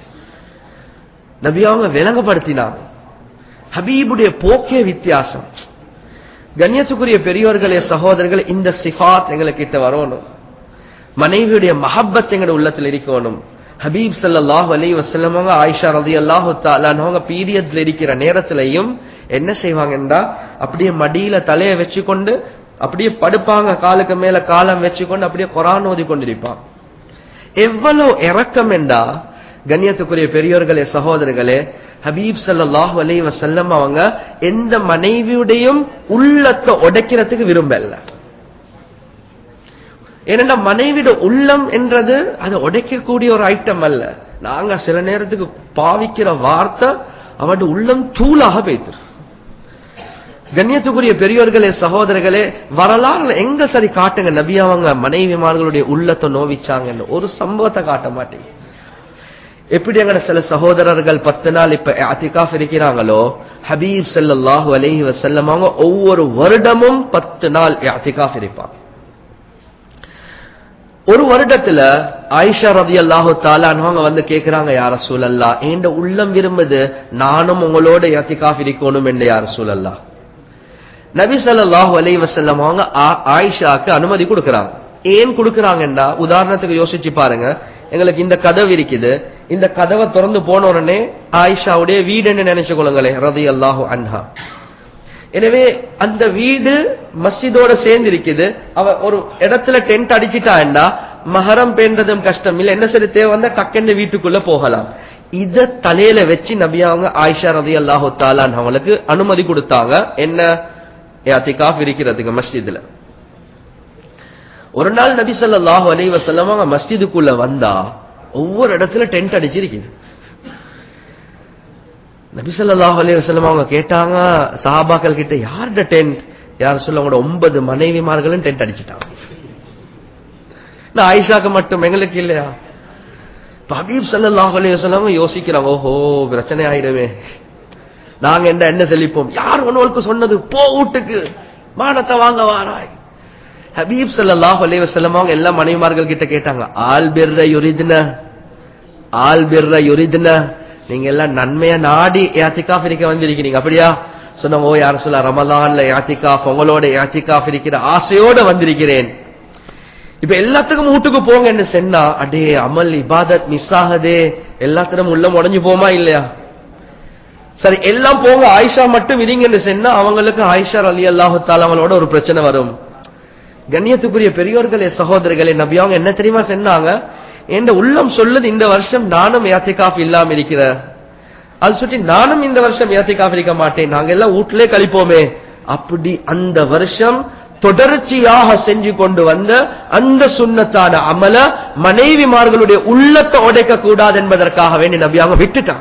S1: நபி அவங்க விளங்கப்படுத்தினாங்க ஹபீபுடைய போக்கே வித்தியாசம் கண்ணியத்துக்குரிய பெரியோர்களே சகோதரர்கள் இந்த சிஃபாத் எங்களை கிட்ட வரணும் மனைவியுடைய மஹப்பத் எங்கட உள்ளத்துல இருக்கணும் ஹபீப் ஸல்லல்லாஹு அலைஹி வஸல்லம் அவங்க ஆயிஷா ரலியல்லாஹு தஆலா அவங்க பீரியட்ஸ்ல இருக்கிற நேரத்திலையும் என்ன செய்வாங்கன்னா அப்படியே மடியில தலையை வச்சுக்கொண்டு அப்படியே படுப்பாங்க காலுக்கு மேல காலம் வச்சுக்கொண்டு அப்படியே குரான் ஓதி கொண்டிருப்பாங்க எவ்வளவு இறக்கம் என்றா கண்ணியத்துக்குரிய பெரியோர்களே சகோதரர்களே ஹபீப் ஸல்லல்லாஹு அலைஹி வஸல்லம் அவங்க எந்த மனைவியுடையும் உள்ளத்தை உடைக்கிறதுக்கு விரும்பல ஏனென்றா மனைவிட உள்ளம் என்றது அதை உடைக்கக்கூடிய ஒரு ஐட்டம் அல்ல நாங்க சில நேரத்துக்கு பாவிக்கிற வார்த்தை அவட உள்ளம் தூளாக போய்த்திரு கண்ணியத்துக்குரிய பெரியோர்களே சகோதரர்களே வரலாறு எங்க சரி காட்டுங்க நபி அவங்க மனைவிமார்களுடைய உள்ளத்தை நோவிச்சாங்கன்னு ஒரு சம்பவத்தை காட்ட மாட்டீங்க எப்படி எங்கட சில சகோதரர்கள் பத்து நாள் இப்ப அதிகாஃப் இருக்கிறாங்களோ ஹபீப் ஸல்லல்லாஹு அலைஹி வஸல்லம் அவங்க ஒவ்வொரு வருடமும் பத்து நாள் அதிகாஃப் இருப்பாங்க ஒரு வருடத்துல ஆயிஷா ரதி அல்லாஹு தாலான்னு வந்து கேக்குறாங்க யார சூழல்லா என் உள்ளம் விரும்புது நானும் உங்களோட யத்திகாஃப் இருக்கணும் என்று யார சூழல்லா நபி ஸல்லல்லாஹு அலைஹி வஸல்லம் அவங்க ஆ- ஆயிஷாக்கு அனுமதி கொடுக்கறாங்க ஏன் கொடுக்கறாங்கன்னா உதாரணத்துக்கு யோசிச்சு பாருங்க எங்களுக்கு இந்த கதவு இருக்குது இந்த கதவை திறந்து போன உடனே ஆயிஷாவுடைய வீடுன்னு நினைச்சு கொள்ளுங்களேன் ரதி அல்லாஹு அன்ஹா எனவே அந்த வீடு மஸ்ஜிதோட சேர்ந்து இருக்குது அவ ஒரு இடத்துல டென்ட் அடிச்சிட்டாண்டா மஹரம் பேன்றதும் கஷ்டம் இல்ல என்ன சரி தேவை வந்தா டக்குன்னு வீட்டுக்குள்ள போகலாம் இத தலையில வச்சு நபி அவங்க ஆயிஷா ரதி அல்லாஹு தாலான் அவங்களுக்கு அனுமதி கொடுத்தாங்க என்ன யாத்திகாஃப் இருக்கிறதுக்கு மஸ்ஜிதுல ஒரு நாள் நபி ஸல்லல்லாஹு அலைஹி வஸல்லம் அவங்க மஸ்ஜிதுக்குள்ள வந்தா ஒவ்வொரு இடத்துல டென்ட் அடிச்சிருக்குது நபி ஸல்லல்லாஹு அலைஹி வஸல்லம் அவங்க கேட்டாங்க சஹாபாக்கள் கிட்ட யார்ட டென்ட் யார் சொல்ல உங்களோட ஒன்பது மனைவிமார்களும் டென்ட் அடிச்சிட்டாங்க நான் ஆயிஷாக்கு மட்டும் எங்களுக்கு இல்லையா இப்ப ஹபீப் ஸல்லல்லாஹு அலைஹி வஸல்லம் யோசிக்கிறாங்க ஓஹோ பிரச்சனை ஆயிடுமே நாங்க என்ன என்ன செழிப்போம் யார் உனவளுக்கு சொன்னது போ வீட்டுக்கு மானத்தை வாங்க வாராய் ஹபீப் ஸல்லல்லாஹு அலைஹி வஸல்லம் அவங்க எல்லா மனைவிமார்கள் கிட்ட கேட்டாங்க ஆல் பிர்ர யுரிதுன ஆல் பிர்ர யுரிதுன நீங்க எல்லாம் நன்மையா நாடி யாத்திகாஃப் இருக்க வந்திருக்கிறீங்க அப்படியா சொன்னாங்க ஓ யார் சொல்ல ரமலான்ல யாத்திகாஃப் உங்களோட யாத்திகாஃப் இருக்கிற ஆசையோட வந்திருக்கிறேன் இப்ப எல்லாத்துக்கும் வீட்டுக்கு போங்கன்னு சொன்னா அடே அமல் இபாதத் மிஸ் ஆகுதே எல்லாத்திலும் உள்ள உடஞ்சு போமா இல்லையா சரி எல்லாம் போங்க ஆயிஷா மட்டும் இருங்கன்னு சொன்னா அவங்களுக்கு ஆயிஷா அலி அல்லாஹு அவங்களோட ஒரு பிரச்சனை வரும் கண்ணியத்துக்குரிய பெரியோர்களே சகோதரர்களே நபி அவங்க என்ன தெரியுமா சொன்னாங்க என் உள்ளம் சொல்லுது இந்த வருஷம் நானும் யாத்திகாஃப் இல்லாம இருக்கிற அது சொல்லி நானும் இந்த வருஷம் யாத்திகாஃப் இருக்க மாட்டேன் நாங்க எல்லாம் வீட்டிலே கழிப்போமே அப்படி அந்த வருஷம் தொடர்ச்சியாக செஞ்சு கொண்டு வந்த அந்த சுண்ணத்தான அமல மனைவிமார்களுடைய உள்ளத்தை உடைக்க கூடாது என்பதற்காக வேண்டி நபி அவங்க விட்டுட்டாங்க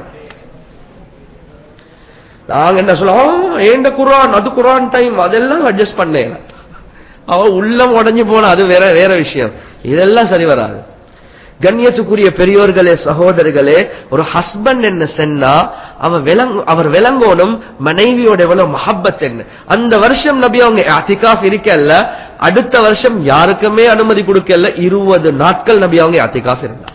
S1: நாங்க என்ன சொல்லுவோம் ஏண்ட குரான் அது குரான் டைம் அதெல்லாம் அட்ஜஸ்ட் பண்ணேன் அவ உள்ளம் உடைஞ்சு போன அது வேற வேற விஷயம் இதெல்லாம் சரி வராது கண்ணியத்துக்குரிய பெரியோர்களே சகோதரர்களே ஒரு ஹஸ்பண்ட் என்ன சென்னா அவ விளங்க அவர் விளங்கோனும் மனைவியோட எவ்வளவு மஹப்பத் என்ன அந்த வருஷம் நபி அவங்க அத்திகாஃப் இருக்கல்ல அடுத்த வருஷம் யாருக்குமே அனுமதி கொடுக்கல இருபது நாட்கள் நபி அவங்க அத்திகாஃப் இருந்தா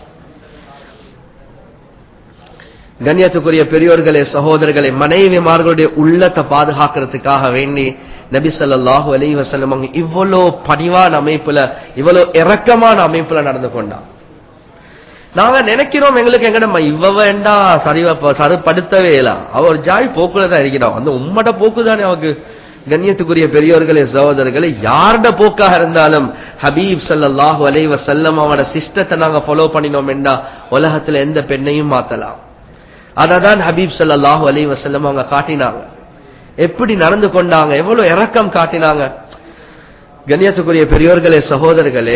S1: கண்ணியத்துக்குரிய பெரியோர்களே சகோதரர்களே மனைவிமார்களுடைய உள்ளத்தை பாதுகாக்கிறதுக்காக வேண்டி நபி ஸல்லல்லாஹு அலைஹி வஸல்லம் அவங்க இவ்வளோ பணிவான அமைப்புல இவ்வளோ இரக்கமான அமைப்புல நடந்து கொண்டான் நாங்க நினைக்கிறோம் எங்களுக்கு எங்கட இவ வேண்டா சரிவா சருப்படுத்தவே இல்ல அவ ஒரு ஜாய் போக்குல தான் இருக்கிறோம் அந்த உம்மட போக்கு தானே அவக்கு கண்ணியத்துக்குரிய பெரியோர்களே சகோதரர்களே யாருட போக்காக இருந்தாலும் ஹபீப் ஸல்லல்லாஹு அலைஹி வஸல்லம் அவனோட சிஸ்டத்தை நாங்க ஃபாலோ பண்ணினோம் என்றா உலகத்துல எந்த பெண்ணையும் மாத்தலாம் அததான் ஹபீப் ஸல்லல்லாஹு அலைஹி வஸல்லம் அவங்க காட்டினாங்க எப்படி நடந்து கொண்டாங்க எவ்வளவு இரக்கம் காட்டினாங்க கண்ணியத்துக்குரிய பெரியோர்களே சகோதரர்களே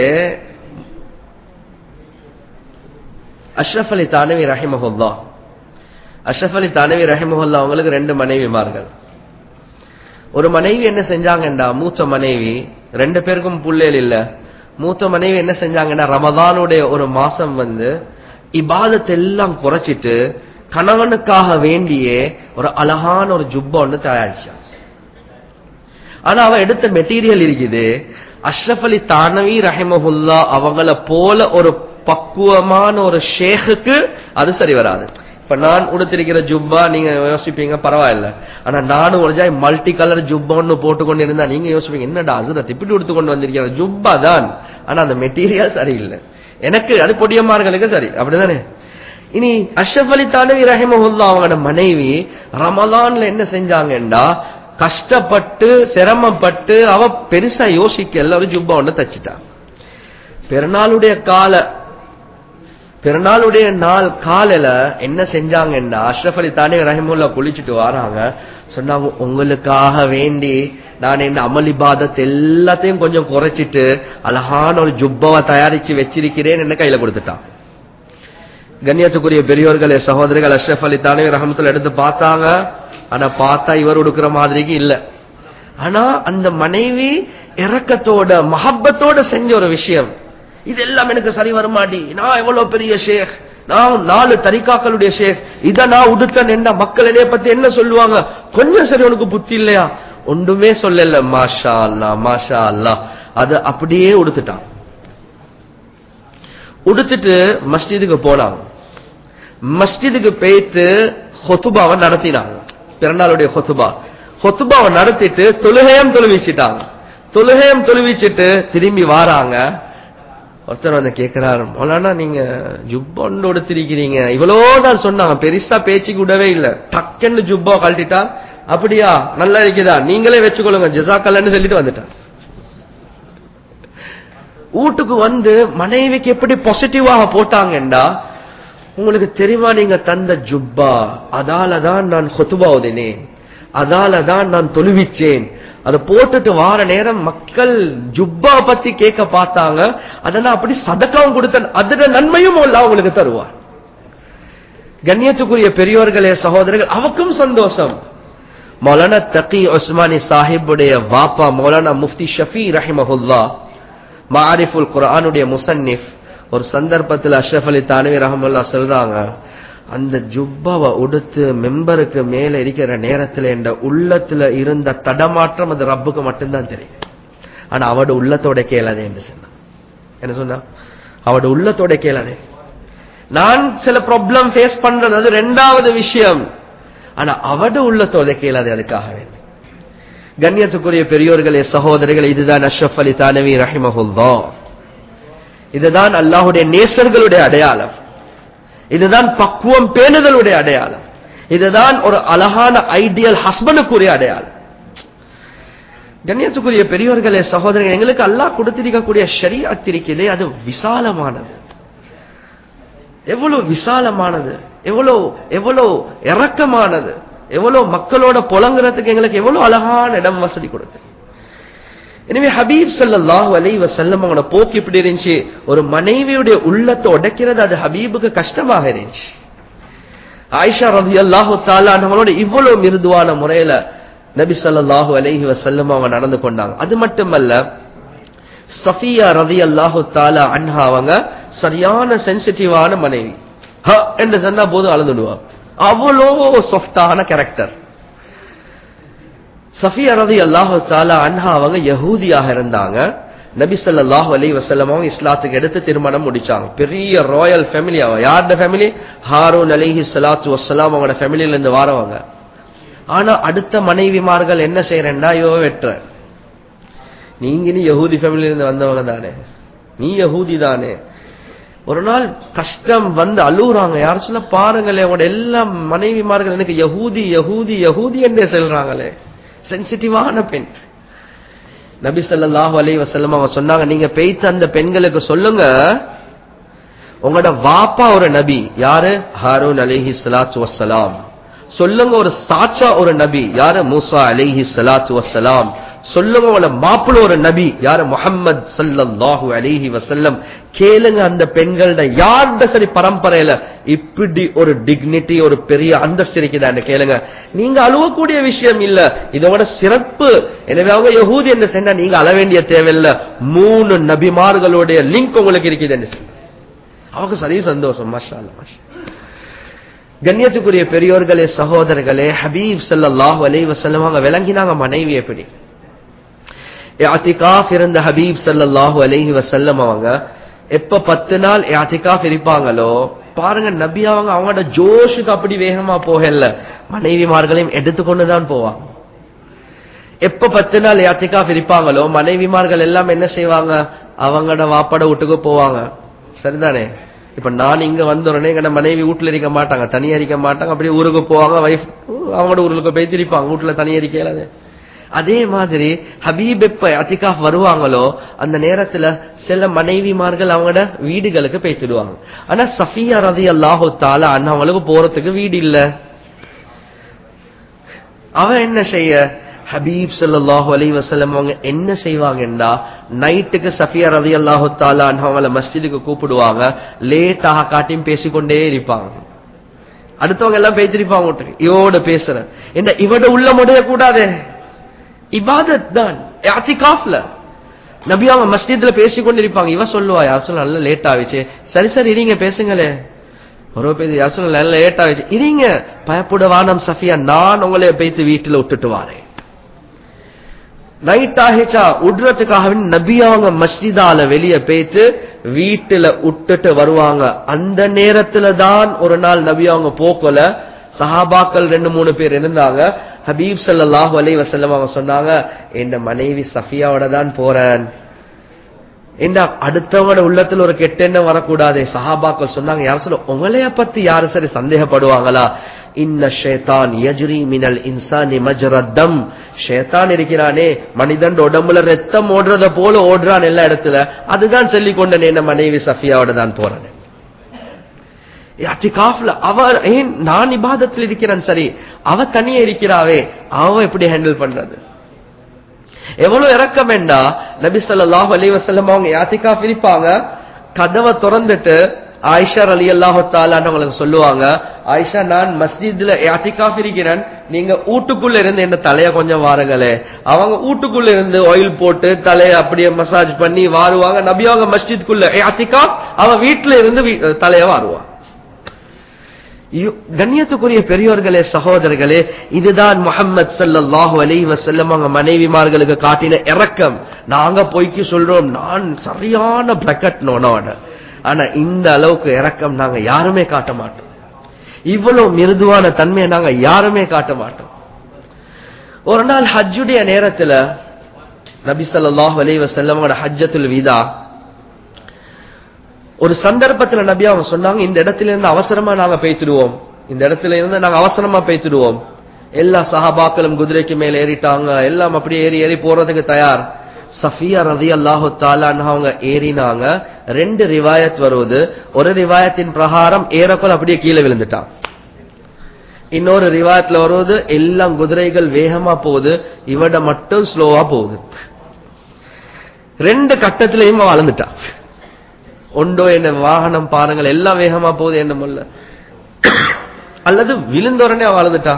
S1: அஷ்ரஃப் அலி தானவி ரஹிமஹுல்லா அஷ்ரஃப் அலி தானவி ரஹிமஹுல்லா அவங்களுக்கு ரெண்டு மனைவிமார்கள் ஒரு மனைவி என்ன செஞ்சாங்கண்டா மூத்த மனைவி ரெண்டு பேருக்கும் புள்ளேல் இல்ல மூத்த மனைவி என்ன செஞ்சாங்கன்னா ரமதானுடைய ஒரு மாசம் வந்து இபாதத்தை எல்லாம் குறைச்சிட்டு கணவனுக்காக வேண்டியே ஒரு அழகான ஒரு ஜுப்பா ஒன்று தயாரிச்சான் ஆனா அவ எடுத்த மெட்டீரியல் இருக்குது அஷ்ரஃப் அலி தானவி ரஹிமஹுல்லா அவங்கள போல ஒரு பக்குவமான ஒரு ஷேக்குக்கு அது சரி வராது இப்ப நான் உடுத்திருக்கிற ஜுப்பா நீங்க யோசிப்பீங்க பரவாயில்ல ஆனா நானும் ஒரு ஜாய் மல்டி கலர் ஜுப்பான்னு போட்டுக்கொண்டு இருந்தா நீங்க யோசிப்பீங்க என்னடா அசுரத் இப்படி உடுத்து கொண்டு வந்திருக்கிற ஜுப்பா தான் ஆனா அந்த மெட்டீரியல் சரியில்லை எனக்கு அது பொடியம்மார்களுக்கு சரி அப்படிதானே இனி அஷ்ரஃப் அலி தானவி ரஹிமஹுல்லா அவங்களோட மனைவி ரமலான்ல என்ன செஞ்சாங்கண்டா கஷ்டப்பட்டு சிரமப்பட்டு அவ பெருசா யோசிக்கல ஒரு ஜுப்பா ஒண்ணு தச்சுட்டான் பெருநாளுடைய கால பிறநாளுடைய நாள் காலையில என்ன செஞ்சாங்கன்னா அஷ்ரஃப் அலி தானே ரஹிமுல்லா குளிச்சுட்டு வராங்க சொன்னாங்க உங்களுக்காக வேண்டி நான் என்ன அமல் இபாதத் எல்லாத்தையும் கொஞ்சம் குறைச்சிட்டு அழகான ஒரு ஜுப்பாவை தயாரிச்சு வச்சிருக்கிறேன் என்ன கையில கொடுத்துட்டான் கண்ணியத்துக்குரிய பெரியோர்களே சகோதரிகள் அஷ்ரஃப் அலி தானே ரஹமத்துல எடுத்து பார்த்தாங்க ஆனா பார்த்தா இவர் உடுக்கிற மாதிரிக்கு இல்ல ஆனா அந்த மனைவி இறக்கத்தோட மஹப்பத்தோட செஞ்ச ஒரு விஷயம் இதெல்லாம் எனக்கு சரி வரமாட்டி நான் எவ்வளவு பெரிய ஷேக் நான் நாலு தரிகாக்களுடைய ஷேக் இத நான் உடுத்தன் என்ன மக்கள் என்னைய பத்தி என்ன சொல்லுவாங்க கொஞ்சம் சரி உனக்கு புத்தி இல்லையா ஒன்றுமே சொல்லல மாஷா அல்லா மாஷா அல்லா அது அப்படியே உடுத்துட்டான் உடுத்துட்டு மஸ்ஜிதுக்கு போனாங்க மஸ்ஜிதுக்கு போயிட்டு ஹொத்துபாவை நடத்தினாங்க பிறநாளுடைய ஹொத்துபா ஹொத்துபாவை நடத்திட்டு தொழுகையம் தொழுவிச்சிட்டாங்க தொழுகையம் தொழுவிச்சிட்டு திரும்பி வாராங்க ஒருத்தர் வந்து கேட்கிறாரு மொலானா நீங்க ஜுப்பான்னு உடுத்திருக்கிறீங்க இவ்வளவுதான் சொன்னாங்க பெருசா பேச்சுக்கு விடவே இல்ல டக்குன்னு ஜுப்பா கழட்டிட்டா அப்படியா நல்லா இருக்குதா நீங்களே வச்சுக்கொள்ளுங்க ஜிசாக்கல்லன்னு சொல்லிட்டு வந்துட்டான் வீட்டுக்கு வந்து மனைவிக்கு எப்படி பாசிட்டிவாக போட்டாங்கண்டா உங்களுக்கு தெரியுமா நீங்க தந்த ஜுப்பா அதால தான் நான் ஹொத்துபா ஓதினேன் அதால தான் நான் தொழுவிச்சேன் அதை போட்டுட்டு வார நேரம் மக்கள் ஜுப்பா பத்தி கேட்க பார்த்தாங்க அதெல்லாம் அப்படி சதக்கம் கொடுத்த அதுல நன்மையும் அல்ல அவங்களுக்கு தருவார் கண்ணியத்துக்குரிய பெரியோர்களே சகோதரர்கள் அவக்கும் சந்தோஷம் மௌலானா தகி உஸ்மானி சாஹிபுடைய வாப்பா மௌலானா முஃப்தி ஷஃபி ரஹிமஹுல்லா மாரிஃபுல் குரானுடைய முசன்னிஃப் ஒரு சந்தர்ப்பத்தில் அஷ்ரஃப் அலி தானவி ரஹமுல்லா சொல்றாங்க அந்த ஜுப்பாவை உடுத்து மெம்பருக்கு மேல இருக்கிற நேரத்துல என்ற உள்ளத்துல இருந்த தடமாற்றம் அது ரப்புக்கு மட்டும்தான் தெரியும் ஆனா அவட உள்ளத்தோட கேளாதே என்று சொன்னான் என்ன சொன்னா அவட உள்ளத்தோட கேளாதே நான் சில ப்ராப்ளம் ஃபேஸ் பண்றது அது ரெண்டாவது விஷயம் ஆனா அவட உள்ளத்தோட கேளாதே அதுக்காக வேண்டி கண்ணியத்துக்குரிய பெரியோர்களே சகோதரிகள் இதுதான் அஷ்ரஃப் அலி தானவி ரஹிமஹுல்லா இதுதான் அல்லாஹுடைய நேசர்களுடைய அடையாளம் இதுதான் பக்குவம் பேணுதலுடைய அடையாளம் இதுதான் ஒரு அழகான ஐடியல் ஹஸ்பண்டுக்குரிய அடையாளம் கண்ணியத்துக்குரிய பெரியவர்களே சகோதரர்கள் எங்களுக்கு அல்லாஹ் கொடுத்திருக்கக்கூடிய ஷரியத் இருக்கிறதே அது விசாலமானது எவ்வளவு விசாலமானது எவ்வளவு எவ்வளவு இறக்கமானது எவ்வளவு மக்களோட புலங்குறதுக்கு எங்களுக்கு எவ்வளவு அழகான இடம் வசதி கொடுக்கு எனவே ஹபீப் சல்லாஹூ அலை வசல்லம் அவனோட போக்கு இப்படி இருந்துச்சு ஒரு மனைவியுடைய உள்ளத்தை உடைக்கிறது அது ஹபீபுக்கு கஷ்டமாக இருந்துச்சு ஆயிஷா ரதி அல்லாஹு தாலா நம்மளோட இவ்வளவு மிருதுவான முறையில நபி சல்லாஹூ அலைஹி வசல்லம் அவங்க நடந்து கொண்டாங்க அது மட்டுமல்ல சஃபியா ரதி அல்லாஹு தாலா அன்ஹா அவங்க சரியான சென்சிட்டிவான மனைவி ஹ என்று சொன்னா போதும் அளந்துடுவா அவ்வளோ சாஃப்டான கேரக்டர் சஃபியா ரதி அல்லாஹு தாலா அன்ஹா அவங்க யகூதியாக இருந்தாங்க நபி ஸல்லல்லாஹு அலைஹி வஸல்லம் அவங்க இஸ்லாத்துக்கு எடுத்து திருமணம் முடிச்சாங்க பெரிய ராயல் ஃபேமிலி அவ யாரோட ஃபேமிலி ஹாரூன் அலைஹி ஸலாத்து வஸ்ஸலாம் அவங்களோட ஃபேமிலில இருந்து வரவங்க ஆனா அடுத்த மனைவிமார்கள் என்ன செய்யறேன்டா இவ வெற்ற நீங்க நீ யகூதி ஃபேமிலில இருந்து வந்தவங்க தானே நீ யகூதி தானே ஒரு நாள் கஷ்டம் வந்து அழுகுறாங்க யார் சொல்ல பாருங்களே உங்களோட எல்லா மனைவிமார்கள் எனக்கு யகூதி யகூதி யகூதி என்றே சொல்றாங்களே சென்சிட்டிவான பெண் நபி ஸல்லல்லாஹு அலைஹி வஸல்லம் அவங்க சொன்னாங்க நீங்க பெய்த்த அந்த பெண்களுக்கு சொல்லுங்க உங்களோட வாப்பா ஒரு நபி யாரு ஹாரூன் அலைஹி ஸலாத்து வஸ்ஸலாம் சொல்லுங்க ஒரு சாச்சா ஒரு நபி யாரு மூசா அலைஹி ஸலாத்து வஸ்ஸலாம் சொல்லுங்க உங்களோட மாப்பிள்ள ஒரு நபி யாரு முஹம்மது ஸல்லல்லாஹு அலைஹி வஸல்லம் கேளுங்க அந்த பெண்களோட யார்ட சரி பரம்பரையில இப்படி ஒரு டிக்னிட்டி ஒரு பெரிய அந்தஸ்து இருக்குதான்னு கேளுங்க நீங்க அழுவக்கூடிய விஷயம் இல்ல இதோட சிறப்பு எனவே அவங்க யகூதி என்ன சொன்னா நீங்க அழ வேண்டிய தேவையில்லை மூணு நபிமார்களுடைய லிங்க் உங்களுக்கு இருக்குது என்ன சொன்ன அவங்க சரி சந்தோஷம் மாஷா அல்லாஹ், மாஷா கண்ணியத்துக்குரிய பெரியோர்களே சகோதரர்களே ஹபீப் ஸல்லல்லாஹு அலைஹி வஸல்லம் அவங்க விளங்கினாங்க மனைவி எப்படி இஅ்திகாஃப் இருந்த ஹபீப் ஸல்லல்லாஹு அலைஹி வஸல்லம் அவங்க எப்ப பத்து நாள் யாத்திகாஃப் இருப்பாங்களோ பாருங்க நபி அவங்க அவங்களோட ஜோஷுக்கு அப்படி வேகமா போகல மனைவிமார்களையும் எடுத்துக்கொண்டுதான் போவாங்க எப்ப பத்து நாள் யாத்திகாஃப் இருப்பாங்களோ மனைவிமார்கள் எல்லாம் என்ன செய்வாங்க அவங்களோட வாப்பட வீட்டுக்கு போவாங்க சரிதானே இப்ப நான் இங்க வந்த உடனே எங்க மனைவி வீட்டுல இருக்க மாட்டாங்க தனியா இருக்க மாட்டாங்க அப்படியே ஊருக்கு போவாங்க வைஃப் அவங்களோட ஊருக்கு போய் திருப்பாங்க வீட்டுல தனியா இருக்கலாது அதே மாதிரி ஹபீப் எப்ப அத்திகாஃப் வருவாங்களோ அந்த நேரத்துல சில மனைவிமார்கள் அவங்களோட வீடுகளுக்கு பேசிடுவாங்க ஆனா சஃபியா ரதி அல்லாஹு தாலா அவங்களுக்கு போறதுக்கு வீடு இல்ல அவன் என்ன செய்ய ஹபீப் ஸல்லல்லாஹு அலைஹி வஸல்லம் அவங்க என்ன செய்வாங்கன்னா நைட்டுக்கு சஃபியா ரதி அல்லாஹு தாலா அவங்கள மஸ்ஜிதுக்கு கூப்பிடுவாங்க லேட்டாக காட்டியும் பேசிக்கொண்டே இருப்பாங்க அடுத்தவங்க எல்லாம் பேசிருப்பாங்க வீட்டுக்கு இவோட பேசுற என்ன இவட உள்ள முடிய கூடாதே இபாதத் தான் யாத்திகாஃப்ல நபி அவங்க மஸ்ஜித்ல பேசி கொண்டிருப்பாங்க இவ சொல்லுவா யார் சொல்ல நல்ல லேட் ஆயிடுச்சு சரி சரி இருங்க பேசுங்களே ஒரு பேர் யார் சொல்ல நல்ல லேட் ஆயிடுச்சு இருங்க பயப்பட வானம் சஃபியா நான் உங்களை பேத்து வீட்டுல விட்டுட்டு வாரேன் நைட் ஆகிச்சா உட்றதுக்காக நபி அவங்க மஸ்ஜிதால வெளியே பேத்து வீட்டுல விட்டுட்டு வருவாங்க அந்த நேரத்துல தான் ஒரு நாள் நபி அவங்க போக்கல சஹாபாக்கள் ரெண்டு மூணு பேர் இருந்தாங்க ஹபீப் ஸல்லல்லாஹு அலைஹி வஸல்லம் அவங்க சொன்னாங்க என் மனைவி சஃபியாவோட தான் போறேன் என்ன அடுத்தவங்களோட உள்ளத்துல ஒரு கெட்ட எண்ணம் வரக்கூடாதே சஹாபாக்கள் சொன்னாங்க யார் சொல்ல உங்களைய பத்தி யாரு சரி சந்தேகப்படுவாங்களா இன்ன ஷேத்தான் யஜ்ரி மினல் இன்சானி மஜ்ரத்தம் ஷேத்தான் இருக்கிறானே மனிதன் உடம்புல ரத்தம் ஓடுறத போல ஓடுறான் எல்லா இடத்துல அதுதான் சொல்லிக் கொண்டேன் என்ன மனைவி சஃபியாவோட தான் போறேன் அத்திகாஃப்ல அவ ஏன் நான் இபாதத்தில் இருக்கிறேன் சரி அவ தனியே இருக்கிறாவே அவ எப்படி ஹேண்டில் பண்றது எவ்வளவு இறக்கம் வேண்டா நபி ஸல்லல்லாஹு அலைஹி வஸல்லம் அவங்க யாத்திகாஃப் இருப்பாங்க கதவை திறந்துட்டு ஆயிஷா அலி அல்லாஹு உங்களுக்கு சொல்லுவாங்க ஆயிஷா நான் மஸ்ஜித்ல யாத்திகாஃப் இருக்கிறேன் நீங்க வீட்டுக்குள்ள இருந்து என்ன தலைய கொஞ்சம் வாருங்களே அவங்க வீட்டுக்குள்ள இருந்து ஆயில் போட்டு தலைய அப்படியே மசாஜ் பண்ணி வாருவாங்க நபி அவங்க மஸ்ஜித்குள்ள யாத்திகாஃப் அவ வீட்டுல இருந்து வீ- தலைய வாருவா யு- கண்ணியத்துக்குரிய பெரியோர்களே சகோதரர்களே இதுதான் முஹம்மது ஸல்லல்லாஹு அலைஹி வஸல்லம் அவங்க மனைவிமார்களுக்கு காட்டின இரக்கம் நாங்க போய்க்கு சொல்றோம் நான் சரியான பிரக்கட் நோனோட ஆனா இந்த அளவுக்கு இரக்கம் நாங்க யாருமே காட்ட மாட்டோம் இவ்வளவு மிருதுவான தன்மையை நாங்க யாருமே காட்ட மாட்டோம் ஒரு நாள் ஹஜ்ஜுடைய நேரத்துல நபி ஸல்லல்லாஹு அலைஹி வஸல்லம் ஹஜ்ஜத்துல் விதா ஒரு சந்தர்ப்பத்துல நபி அவங்க சொன்னாங்க இந்த இடத்துல இருந்து அவசரமா நாங்க பேய்த்துடுவோம் இந்த இடத்துல இருந்து நாங்க அவசரமா பேய்த்துடுவோம் எல்லா சஹாபாக்களும் குதிரைக்கு மேல ஏறிட்டாங்க எல்லாம் அப்படியே ஏறி ஏறி போறதுக்கு தயார் சஃபியா ரதி அல்லாஹு அவங்க ஏறினாங்க ரெண்டு ரிவாயத் வருவது ஒரு ரிவாயத்தின் பிரகாரம் ஏறக்குள் அப்படியே கீழே விழுந்துட்டான் இன்னொரு ரிவாயத்துல வருவது எல்லாம் குதிரைகள் வேகமா போகுது இவட மட்டும் ஸ்லோவா போகுது ரெண்டு கட்டத்திலையும் அவன் வளர்ந்துட்டான் ஒண்டோ என்ன வாகனம் பாருங்கள் எல்லாம் வேகமா போகுது என்ன முல்ல அல்லது விழுந்த உடனே அவன் வளர்ந்துட்டா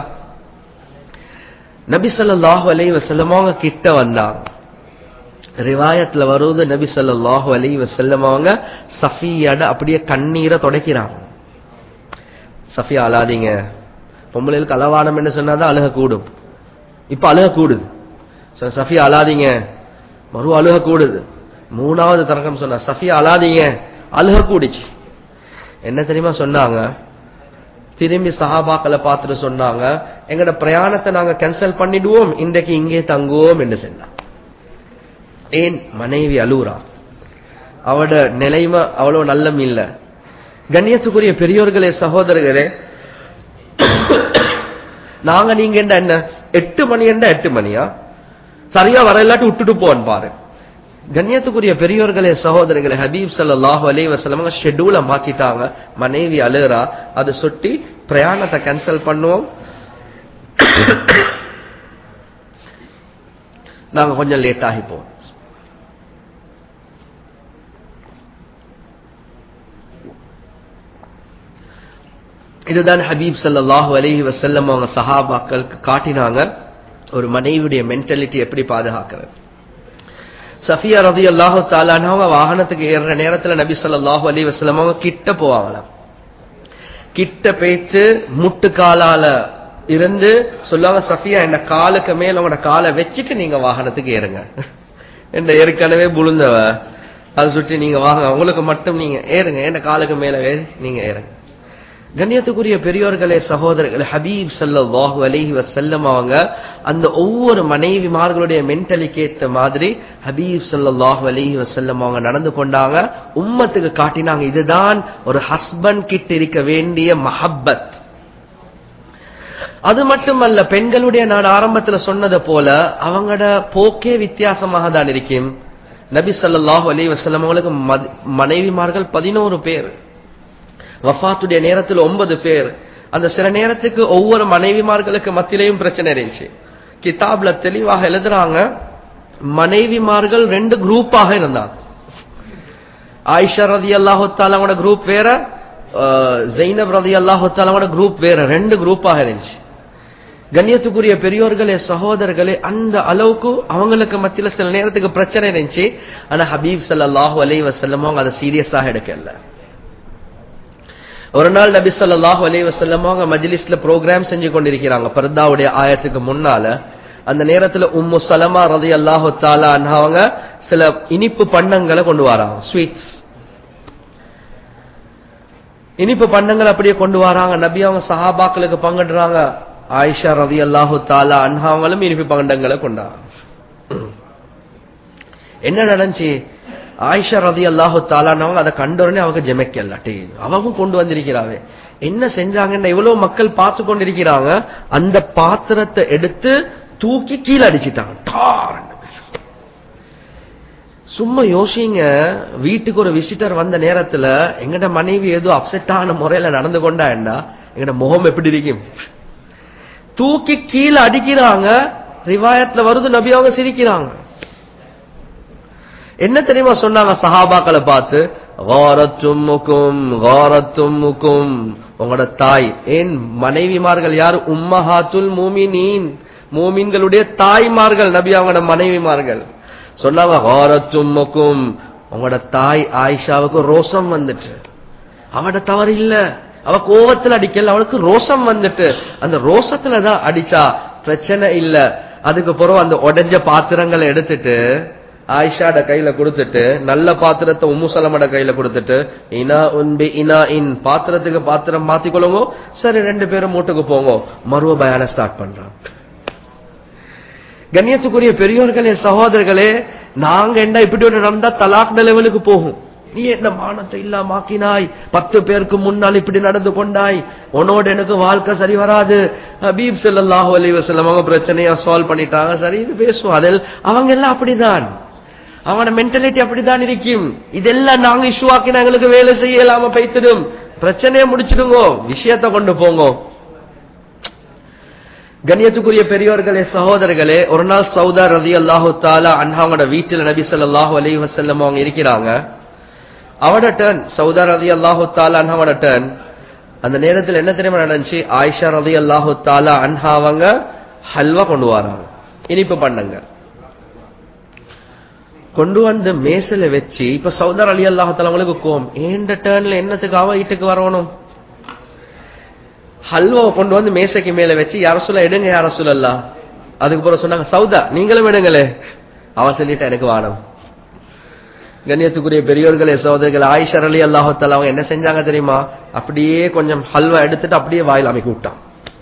S1: நபி ஸல்லல்லாஹு அலைஹி வஸல்லம் அவங்க கிட்ட வந்தாங்க ரிவாயத்துல வருவது நபி ஸல்லல்லாஹு அலைஹி வஸல்லம் அவங்க சஃபியாட அப்படியே கண்ணீரை துடைக்கிறாங்க சஃபியா அழாதீங்க பொம்பளைகளுக்கு அளவானம் என்ன சொன்னாதான் அழுக கூடும் இப்ப அழுக கூடுது ச- சஃபியா அழாதீங்க மறு அழுக கூடுது மூணாவது தரகம் சொன்னா சஃபியா அழாதீங்க அழுக கூடிச்சு என்ன தெரியுமா சொன்னாங்க திரும்பி சஹாபாக்களை பார்த்துட்டு சொன்னாங்க எங்கட பிரயாணத்தை நாங்க கேன்சல் பண்ணிடுவோம் இன்றைக்கு இங்கே தங்குவோம் என்று சொன்னாங்க ஏன் மனைவி அழுவுறா அவட நிலைமை அவ்வளவு நல்லம் இல்ல கண்ணியத்துக்குரிய பெரியோர்களே சகோதரர்களே நாங்க நீங்க என்ன என்ன எட்டு மணி என்ன எட்டு மணியா சரியா வர இல்லாட்டி விட்டுட்டு போன்னு பாரு கண்ணியத்துக்குரிய பெரியோர்களே சகோதரர்களே ஹபீப் ஸல்லல்லாஹு அலைஹி வஸல்லம் ஷெட்யூல மாத்திட்டாங்க மனைவி அழுறா அதை சொட்டி பிரயாணத்தை கேன்சல் பண்ணுவோம் நாங்க கொஞ்சம் லேட் ஆகி போவோம் இதுதான் ஹபீப் ஸல்லல்லாஹு அலைஹி வஸல்லம் அவங்க சஹாபாக்களுக்கு காட்டினாங்க ஒரு மனைவியுடைய மென்டாலிட்டி எப்படி பாதுகாக்கிறது சஃபியா ரதி அல்லாஹு தாலானவங்க வாகனத்துக்கு ஏறுற நேரத்துல நபி ஸல்லல்லாஹு அலைஹி வஸல்லம் அவங்க கிட்ட போவாங்களாம் கிட்ட பேத்து முட்டு காலால இருந்து சொல்லுவாங்க சஃபியா என்ன காலுக்கு மேல உங்களோட காலை வச்சுட்டு நீங்க வாகனத்துக்கு ஏறுங்க என்ன ஏற்கனவே புழுந்தவ அதை சுற்றி நீங்க வாங்க உங்களுக்கு மட்டும் நீங்க ஏறுங்க என்ன காலுக்கு மேல ஏறி நீங்க ஏறுங்க கண்ணியத்துக்குரிய பெரியோர்களே சகோதரர்களே ஹபீப் ஸல்லல்லாஹு அலைஹி வஸல்லம் அவங்க அந்த ஒவ்வொரு மனைவிமார்களுடைய மென்டலிக்கு ஏத்த மாதிரி ஹபீப் ஸல்லல்லாஹு அலைஹி வஸல்லம் அவங்க நடந்து கொண்டாங்க உம்மத்துக்கு காட்டினாங்க இதுதான் ஒரு ஹஸ்பண்ட் கிட்ட இருக்க வேண்டிய மஹப்பத் அது மட்டுமல்ல பெண்களுடைய நான் ஆரம்பத்துல சொன்னது போல அவங்களோட போக்கே வித்தியாசமாக தான் இருக்கும் நபி ஸல்லல்லாஹு அலைஹி வஸல்லம் அவங்களுக்கு மதி- மனைவிமார்கள் பதினோரு பேர் வஃபாத்துடைய நேரத்தில் ஒன்பது பேர் அந்த சில நேரத்துக்கு ஒவ்வொரு மனைவிமார்களுக்கு மத்தியிலையும் பிரச்சனை இருந்துச்சு கிதாப்ல தெளிவாக எழுதுறாங்க மனைவிமார்கள் ரெண்டு குரூப்பாக இருந்தாங்க ஆயிஷா ரதி அல்லாஹாலோட குரூப் வேற அஹ், ஜெய்னப் ரதி அல்லாஹாலோட குரூப் வேற ரெண்டு குரூப்பாக இருந்துச்சு கண்ணியத்துக்குரிய பெரியோர்களே சகோதரர்களே அந்த அளவுக்கு அவங்களுக்கு மத்தியில சில நேரத்துக்கு பிரச்சனை இருந்துச்சு ஆனா ஹபீப் ஸல்லல்லாஹு அலைஹி வஸல்லம் அவங்க அதை சீரியஸாக எடுக்கல ஒரு நாள் நபி ஸல்லல்லாஹு அலைஹி வஸல்லம் அவங்க மஜ்லிஸ்ல ப்ரோக்ராம் செஞ்சு கொண்டிருக்கிறாங்க பர்தாவுடைய ஆயத்துக்கு முன்னால அந்த நேரத்துல உம்மு சலமா ரலியல்லாஹு தஆலா அன்ஹா அவங்க சில இனிப்பு பண்டங்களை கொண்டு வராங்க ஸ்வீட்ஸ் இனிப்பு பண்டங்கள் அப்படியே கொண்டு வராங்க நபி அவங்க சஹாபாக்களுக்கு பங்கிடுறாங்க ஆயிஷா ரலியல்லாஹு தஆலா அன்ஹா அவங்களும் இனிப்பு பண்டங்களை கொண்டாங்க என்ன நடந்துச்சு ஆயிஷா ரதி அல்லாஹு தாலானவங்க அதை கண்டோடனே அவங்க ஜெமைக்கல டே அவங்க கொண்டு வந்திருக்கிறாவே என்ன செஞ்சாங்கன்னா இவ்வளவு மக்கள் பார்த்து கொண்டிருக்கிறாங்க அந்த பாத்திரத்தை எடுத்து தூக்கி கீழே அடிச்சிட்டாங்க டார்ன்னு. சும்மா யோசிங்க வீட்டுக்கு ஒரு விசிட்டர் வந்த நேரத்துல எங்கட மனைவி ஏதோ அப்செட்டான முறையில நடந்து கொண்டாண்டா எங்கட முகம் எப்படி இருக்கும் தூக்கி கீழே அடிக்கிறாங்க ரிவாயத்துல வருது நபி அவங்க சிரிக்கிறாங்க என்ன தெரியுமா சொன்னாங்க சஹாபாக்களை பார்த்து "காரத்தும்முக்கும், காரத்தும்முக்கும்." உங்களோட தாய் ஏன் மனைவிமார்கள் யார் உம்மஹாத்துல் மூமினீன் மூமின்களுடைய தாய்மார்கள் நபி அவங்களோட மனைவிமார்கள் சொன்னாங்க "காரத்தும்முக்கும்." உங்களோட தாய் ஆயிஷாவுக்கு ரோசம் வந்துட்டு அவட தவறு இல்ல அவ கோவத்துல அடிக்கல அவளுக்கு ரோசம் வந்துட்டு அந்த ரோசத்துல தான் அடிச்சா பிரச்சனை இல்ல அதுக்கு பிறகு அந்த உடைஞ்ச பாத்திரங்களை எடுத்துட்டு ஆயிஷாட கையில கொடுத்துட்டு நல்ல பாத்திரத்தை உம்முசலமோட கையில கொடுத்துட்டு இனா உன்பி இனா இன் பாத்திரத்துக்கு பாத்திரம் மாத்திக்கொள்ளுங்க சரி ரெண்டு பேரும் மூட்டுக்கு போங்க மறுவ பயான ஸ்டார்ட் பண்றான் கண்ணியத்துக்குரிய பெரியோர்களே சகோதரர்களே நாங்க என்ன இப்படி ஒரு நடந்தா தலாக் லெவலுக்கு போகும் நீ என்ன மானத்தை இல்லாமாக்கினாய் பத்து பேருக்கு முன்னால் இப்படி நடந்து கொண்டாய் உன்னோட எனக்கு வாழ்க்கை சரி வராது ஹபீப் ஸல்லல்லாஹு அலைஹி வஸல்லம் அவங்க பிரச்சனையா சால்வ் பண்ணிட்டாங்க சரி இது பேசுவோம் அதில் அவங்க எல்லாம் அப்படிதான் அவனோட மென்டாலிட்டி அப்படிதான் இருக்கும் இதெல்லாம் நாங்க இஷ்யூ ஆக்கினா எங்களுக்கு வேலை செய்ய இல்லாம பைத்திடும் பிரச்சனையை முடிச்சிடுங்கோ விஷயத்தை கொண்டு போங்க கண்ணியத்துக்குரிய பெரியோர்களே சகோதரர்களே ஒரு நாள் சௌதா ரதி அல்லாஹு தாலா அன்ஹாவோட வீட்டுல நபி ஸல்லல்லாஹு அலைஹி வஸல்லம் அவங்க இருக்கிறாங்க அவட டர்ன் சௌதா ரதி அல்லாஹு தாலா அன்ஹாவோட டர்ன் அந்த நேரத்தில் என்ன தெரியுமா நடந்துச்சு ஆயிஷா ரதி அல்லாஹு தாலா அன்ஹா அவங்க ஹல்வா கொண்டு வராங்க இனிப்பு பண்ணுங்க கொண்டு வந்து மேசல வச்சு இப்ப சௌதர் அலி அல்லாஹு தாலா அவங்களுக்கு கோம் ஏண்ட டர்ன்ல என்னத்துக்கு அவ வீட்டுக்கு வரணும் ஹல்வாவை கொண்டு வந்து மேசைக்கு மேல வச்சு யார சொல்ல எடுங்க யார சொல்லலாம் அதுக்கு பிறகு சொன்னாங்க சௌதா நீங்களும் எடுங்களே அவ சொல்லிட்டா எனக்கு வானம் கண்ணியத்துக்குரிய பெரியோர்களே சகோதரர்கள் ஆயிஷர் அலி அல்லாஹால அவங்க என்ன செஞ்சாங்க தெரியுமா அப்படியே கொஞ்சம் ஹல்வா எடுத்துட்டு அப்படியே வாயில் அமைக்க விட்டான்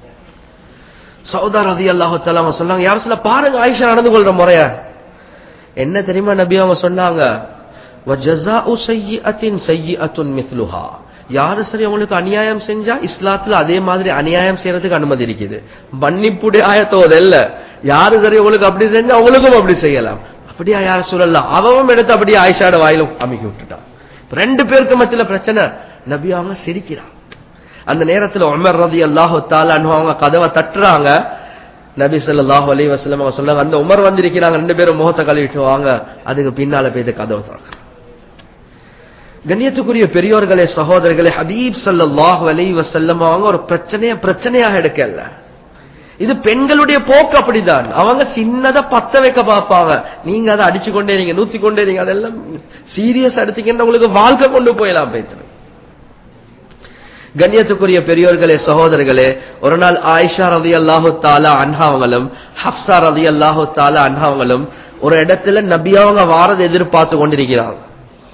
S1: சௌதா ரதி அல்லாஹால அவங்க சொன்னாங்க யாரும் சொல்ல பாருங்க ஆயிஷா நடந்து கொள்ற முறைய என்ன தெரியுமா நபி அவங்க சொன்னாங்க وَجَزَاءُ سَيِّئَةٍ سَيِّئَةٌ مِثْلُهَا யாரு சரி அவங்களுக்கு அநியாயம் செஞ்சா இஸ்லாத்துல அதே மாதிரி அநியாயம் செய்யறதுக்கு அனுமதி இருக்குது மன்னிப்புடைய ஆயத்தோ இல்ல யாரு சரி உங்களுக்கு அப்படி செஞ்சா அவங்களுக்கும் அப்படி செய்யலாம் அப்படியா யார சொல்லலாம் அவவும் எடுத்து அப்படியே ஆயிஷாட வாயிலும் அமைக்கி விட்டுட்டான் ரெண்டு பேருக்கு மத்தியில பிரச்சனை நபி அவங்க சிரிக்கிறான் அந்த நேரத்துல உமர் ரதி அல்லாஹு தாலா அவங்க கதவை தட்டுறாங்க நபி ஸல்லல்லாஹு அலைஹி வஸல்லம் அவங்க சொன்னாங்க அந்த உமர் வந்திருக்கிறாங்க ரெண்டு பேரும் முகத்தை கழுவிட்டு வாங்க அதுக்கு பின்னால போய் இந்த கதவை திறக்கிறாங்க கண்ணியத்துக்குரிய பெரியோர்களே சகோதரர்களே ஹபீப் ஸல்லல்லாஹு அலைஹி வஸல்லம் அவங்க ஒரு பிரச்சனைய பிரச்சனையாக எடுக்கல இது பெண்களுடைய போக்கு அப்படிதான் அவங்க சின்னதா பத்த வைக்க பார்ப்பாங்க நீங்க அதை அடிச்சு கொண்டே நீங்க நூத்தி கொண்டே நீங்க அதெல்லாம் சீரியஸ் எடுத்தீங்கன்னா உங்களுக்கு வாழ்க்கை கொண்டு போயிடலாம் பேச்சு கண்ணியத்துக்குரிய பெரியோர்களே சகோதரர்களே ஒரு நாள் ஆயிஷா ரதி அல்லாஹு தாலா அன்ஹாவங்களும் ஹப்சா ரதி அல்லாஹு தாலா அன்ஹாவங்களும் ஒரு இடத்துல நபி அவங்க வாரதை எதிர்பார்த்து கொண்டிருக்கிறாங்க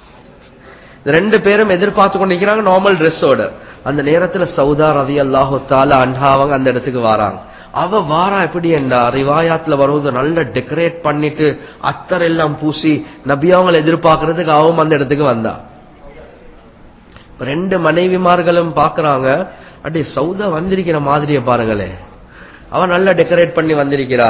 S1: இந்த ரெண்டு பேரும் எதிர்பார்த்து கொண்டிருக்கிறாங்க நார்மல் ட்ரெஸ்ஸோட அந்த நேரத்துல சவுதா ரதி அல்லாஹு தால அன்ஹாவங்க அந்த இடத்துக்கு வராங்க அவ வாரா எப்படி என்ன ரிவாயாத்துல வருவது நல்ல டெக்கரேட் பண்ணிட்டு அத்தர் எல்லாம் பூசி நபி அவங்களை எதிர்பார்க்கறதுக்கு அவன் அந்த இடத்துக்கு வந்தா ரெண்டு மனைவிமார்களும் பாக்குறாங்க அடி சவுதா வந்திருக்கிற மாதிரிய பாருங்களே அவன் நல்லா டெக்கரேட் பண்ணி வந்திருக்கிறா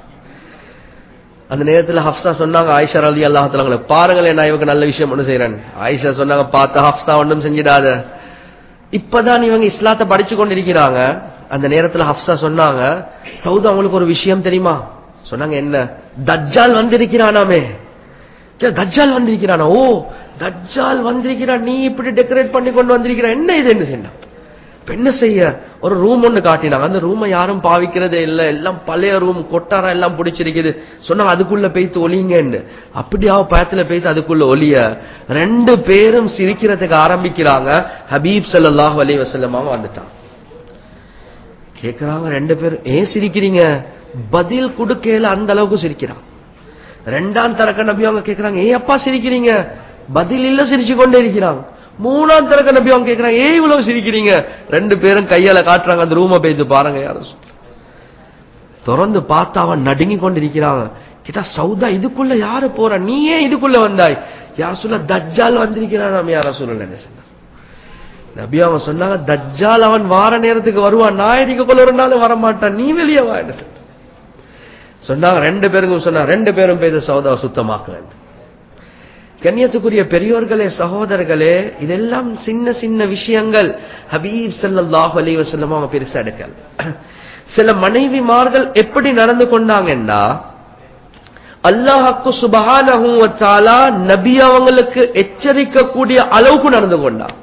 S1: அந்த நேரத்துல ஹப்சா சொன்னாங்க ஆயிஷா அலி அல்லாஹத்துல பாருங்களேன் நான் இவங்க நல்ல விஷயம் ஒண்ணு செய்யறேன் ஆயிஷா சொன்னாங்க பார்த்த ஹப்சா ஒன்றும் செஞ்சிடாத இப்பதான் இவங்க இஸ்லாத்தை படிச்சு கொண்டிருக்கிறாங்க அந்த நேரத்துல ஹப்சா சொன்னாங்க சவுதா அவங்களுக்கு ஒரு விஷயம் தெரியுமா சொன்னாங்க என்ன தஜ்ஜால் வந்திருக்கிறானாமே கே, தஜ்ஜால் வந்திருக்கிறானா ஓ தஜ்ஜால் வந்திருக்கிறான் நீ இப்படி டெக்கரேட் பண்ணி கொண்டு வந்திருக்கிற என்ன இது என்ன செய்யணும் இப்ப என்ன செய்ய ஒரு ரூம் ஒண்ணு காட்டினாங்க அந்த ரூமை யாரும் பாவிக்கிறதே இல்ல எல்லாம் பழைய ரூம் கொட்டாரா எல்லாம் பிடிச்சிருக்குது சொன்னாங்க அதுக்குள்ள பெய்த்து ஒலிங்கன்னு அப்படியா பயத்துல பெய்த்து அதுக்குள்ள ஒலிய ரெண்டு பேரும் சிரிக்கிறதுக்கு ஆரம்பிக்கிறாங்க ஹபீப் ஸல்லல்லாஹு அலைஹி வஸல்லமாவும் வந்துட்டான் கேக்குறாங்க ரெண்டு பேரும் ஏன் சிரிக்கிறீங்க பதில் கொடுக்கையில அந்த அளவுக்கு சிரிக்கிறான் ரெண்டாம் தரக்க நபி அவங்க கேக்குறாங்க ஏன் அப்பா சிரிக்கிறீங்க பதில் இல்ல சிரிச்சு கொண்டே இருக்கிறாங்க மூணாம் தரக்க நபி அவங்க கேக்குறாங்க ஏன் இவ்வளவு சிரிக்கிறீங்க ரெண்டு பேரும் கையால காட்டுறாங்க அந்த ரூமை போயிட்டு பாருங்க யாரும் திறந்து பார்த்தா அவன் நடுங்கி கொண்டிருக்கிறாங்க கிட்ட சவுதா இதுக்குள்ள யாரு போற நீ ஏன் இதுக்குள்ள வந்தாய் யார் சொல்ல தஜ்ஜால் வந்திருக்கிறான் நம்ம யார சொல்லல என்ன சொன்ன நபி அவன் சொன்னாங்க தஜ்ஜால் அவன் வார நேரத்துக்கு வருவான் நான் இதுக்குள்ள ஒரு நாள் வரமாட்டான் நீ வெளியே வா என்ன சொன்ன சொன்னாங்க ரெண்டு பேருக்கும் சொன்னா ரெண்டு பேரும் பேரு சௌதாவை சுத்தமாக்குறேன் கண்ணியத்துக்குரிய பெரியோர்களே சகோதரர்களே இதெல்லாம் சின்ன சின்ன விஷயங்கள் ஹபீப் ஸல்லல்லாஹு அலைஹி வஸல்லம் அவங்க பெருசா எடுக்கல சில மனைவிமார்கள் எப்படி நடந்து கொண்டாங்கன்னா அல்லாஹ்க்கு சுபஹானஹு வ தஆலா நபி அவங்களுக்கு எச்சரிக்கக்கூடிய அளவுக்கு நடந்து கொண்டான்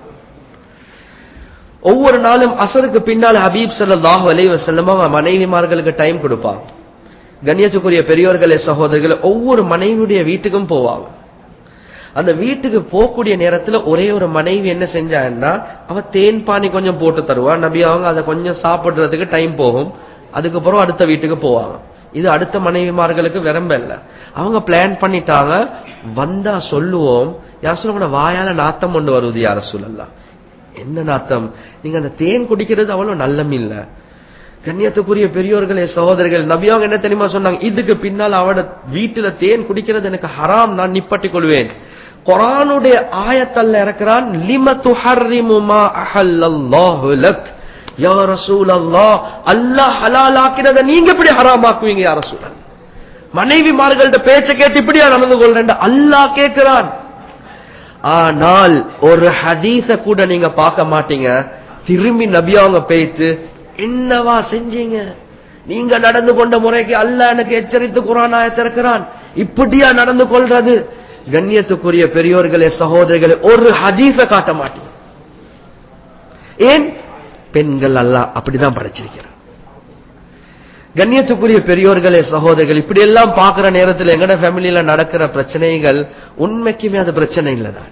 S1: ஒவ்வொரு நாளும் அசருக்கு பின்னால் ஹபீப் ஸல்லல்லாஹு அலைஹி வஸல்லம் அவங்க மனைவிமார்களுக்கு டைம் கொடுப்பாங்க கண்ணியத்துக்குரிய பெரியோர்களே சகோதரர்களே ஒவ்வொரு மனைவியுடைய வீட்டுக்கும் போவாங்க அந்த வீட்டுக்கு போகக்கூடிய நேரத்துல ஒரே ஒரு மனைவி என்ன செஞ்சான்னா அவ தேன் பானி கொஞ்சம் போட்டு தருவா நபி அவங்க அதை கொஞ்சம் சாப்பிடுறதுக்கு டைம் போகும் அதுக்கப்புறம் அடுத்த வீட்டுக்கு போவாங்க இது அடுத்த மனைவிமார்களுக்கு விரும்ப இல்ல அவங்க பிளான் பண்ணிட்டாங்க வந்தா சொல்லுவோம் யார் சொல்ல வாயால நாத்தம் கொண்டு வருவது யார சொல்லலாம் என்ன நாத்தம் நீங்க அந்த தேன் குடிக்கிறது அவ்வளவு நல்லம் இல்ல கண்ணியத்துக்குரிய பெரியோர்களே சகோதரர்கள் நபி அவங்க என்ன தெரியுமா சொன்னாங்க இதுக்கு பின்னால் அவட வீட்டுல தேன் குடிக்கிறது எனக்கு ஹராம் நான் நிப்பட்டிக் கொள்வேன் குரானுடைய ஆயத்தல்ல இறக்குறான் லிம துஹர்ரிமு மா அஹல்லல்லாஹு லக் யா ரசூலல்லாஹ் அல்லாஹ் ஹலால் ஆக்கினதை நீங்க எப்படி ஹராம் ஆக்குவீங்க யா ரசூலல்லாஹ் மனைவிமார்கள்ட்ட பேச்ச கேட்டு இப்படியா நடந்து கொள்றேன் அல்லாஹ் கேட்கிறான் ஆனால் ஒரு ஹதீஸ கூட நீங்க பார்க்க மாட்டீங்க திரும்பி நபி அவங்க பேச்சு என்னவா செஞ்சீங்க நீங்க நடந்து கொண்ட முறைக்கு அல்லாஹ் எனக்கு எச்சரித்து குரான் ஆயத்திருக்கிறான் இப்படியா நடந்து கொள்றது கண்ணியத்துக்குரிய பெரியோர்களே சகோதரிகளே ஒரு ஹதீஸ காட்ட மாட்டீங்க ஏன் பெண்கள் அல்லாஹ் அப்படிதான் படைச்சிருக்கிறார் கண்ணியத்துக்குரிய பெரியோர்களே சகோதரிகள் இப்படி எல்லாம் பாக்குற நேரத்தில் எங்கட ஃபேமிலியில நடக்கிற பிரச்சனைகள் உண்மைக்குமே அது பிரச்சனை இல்லதான்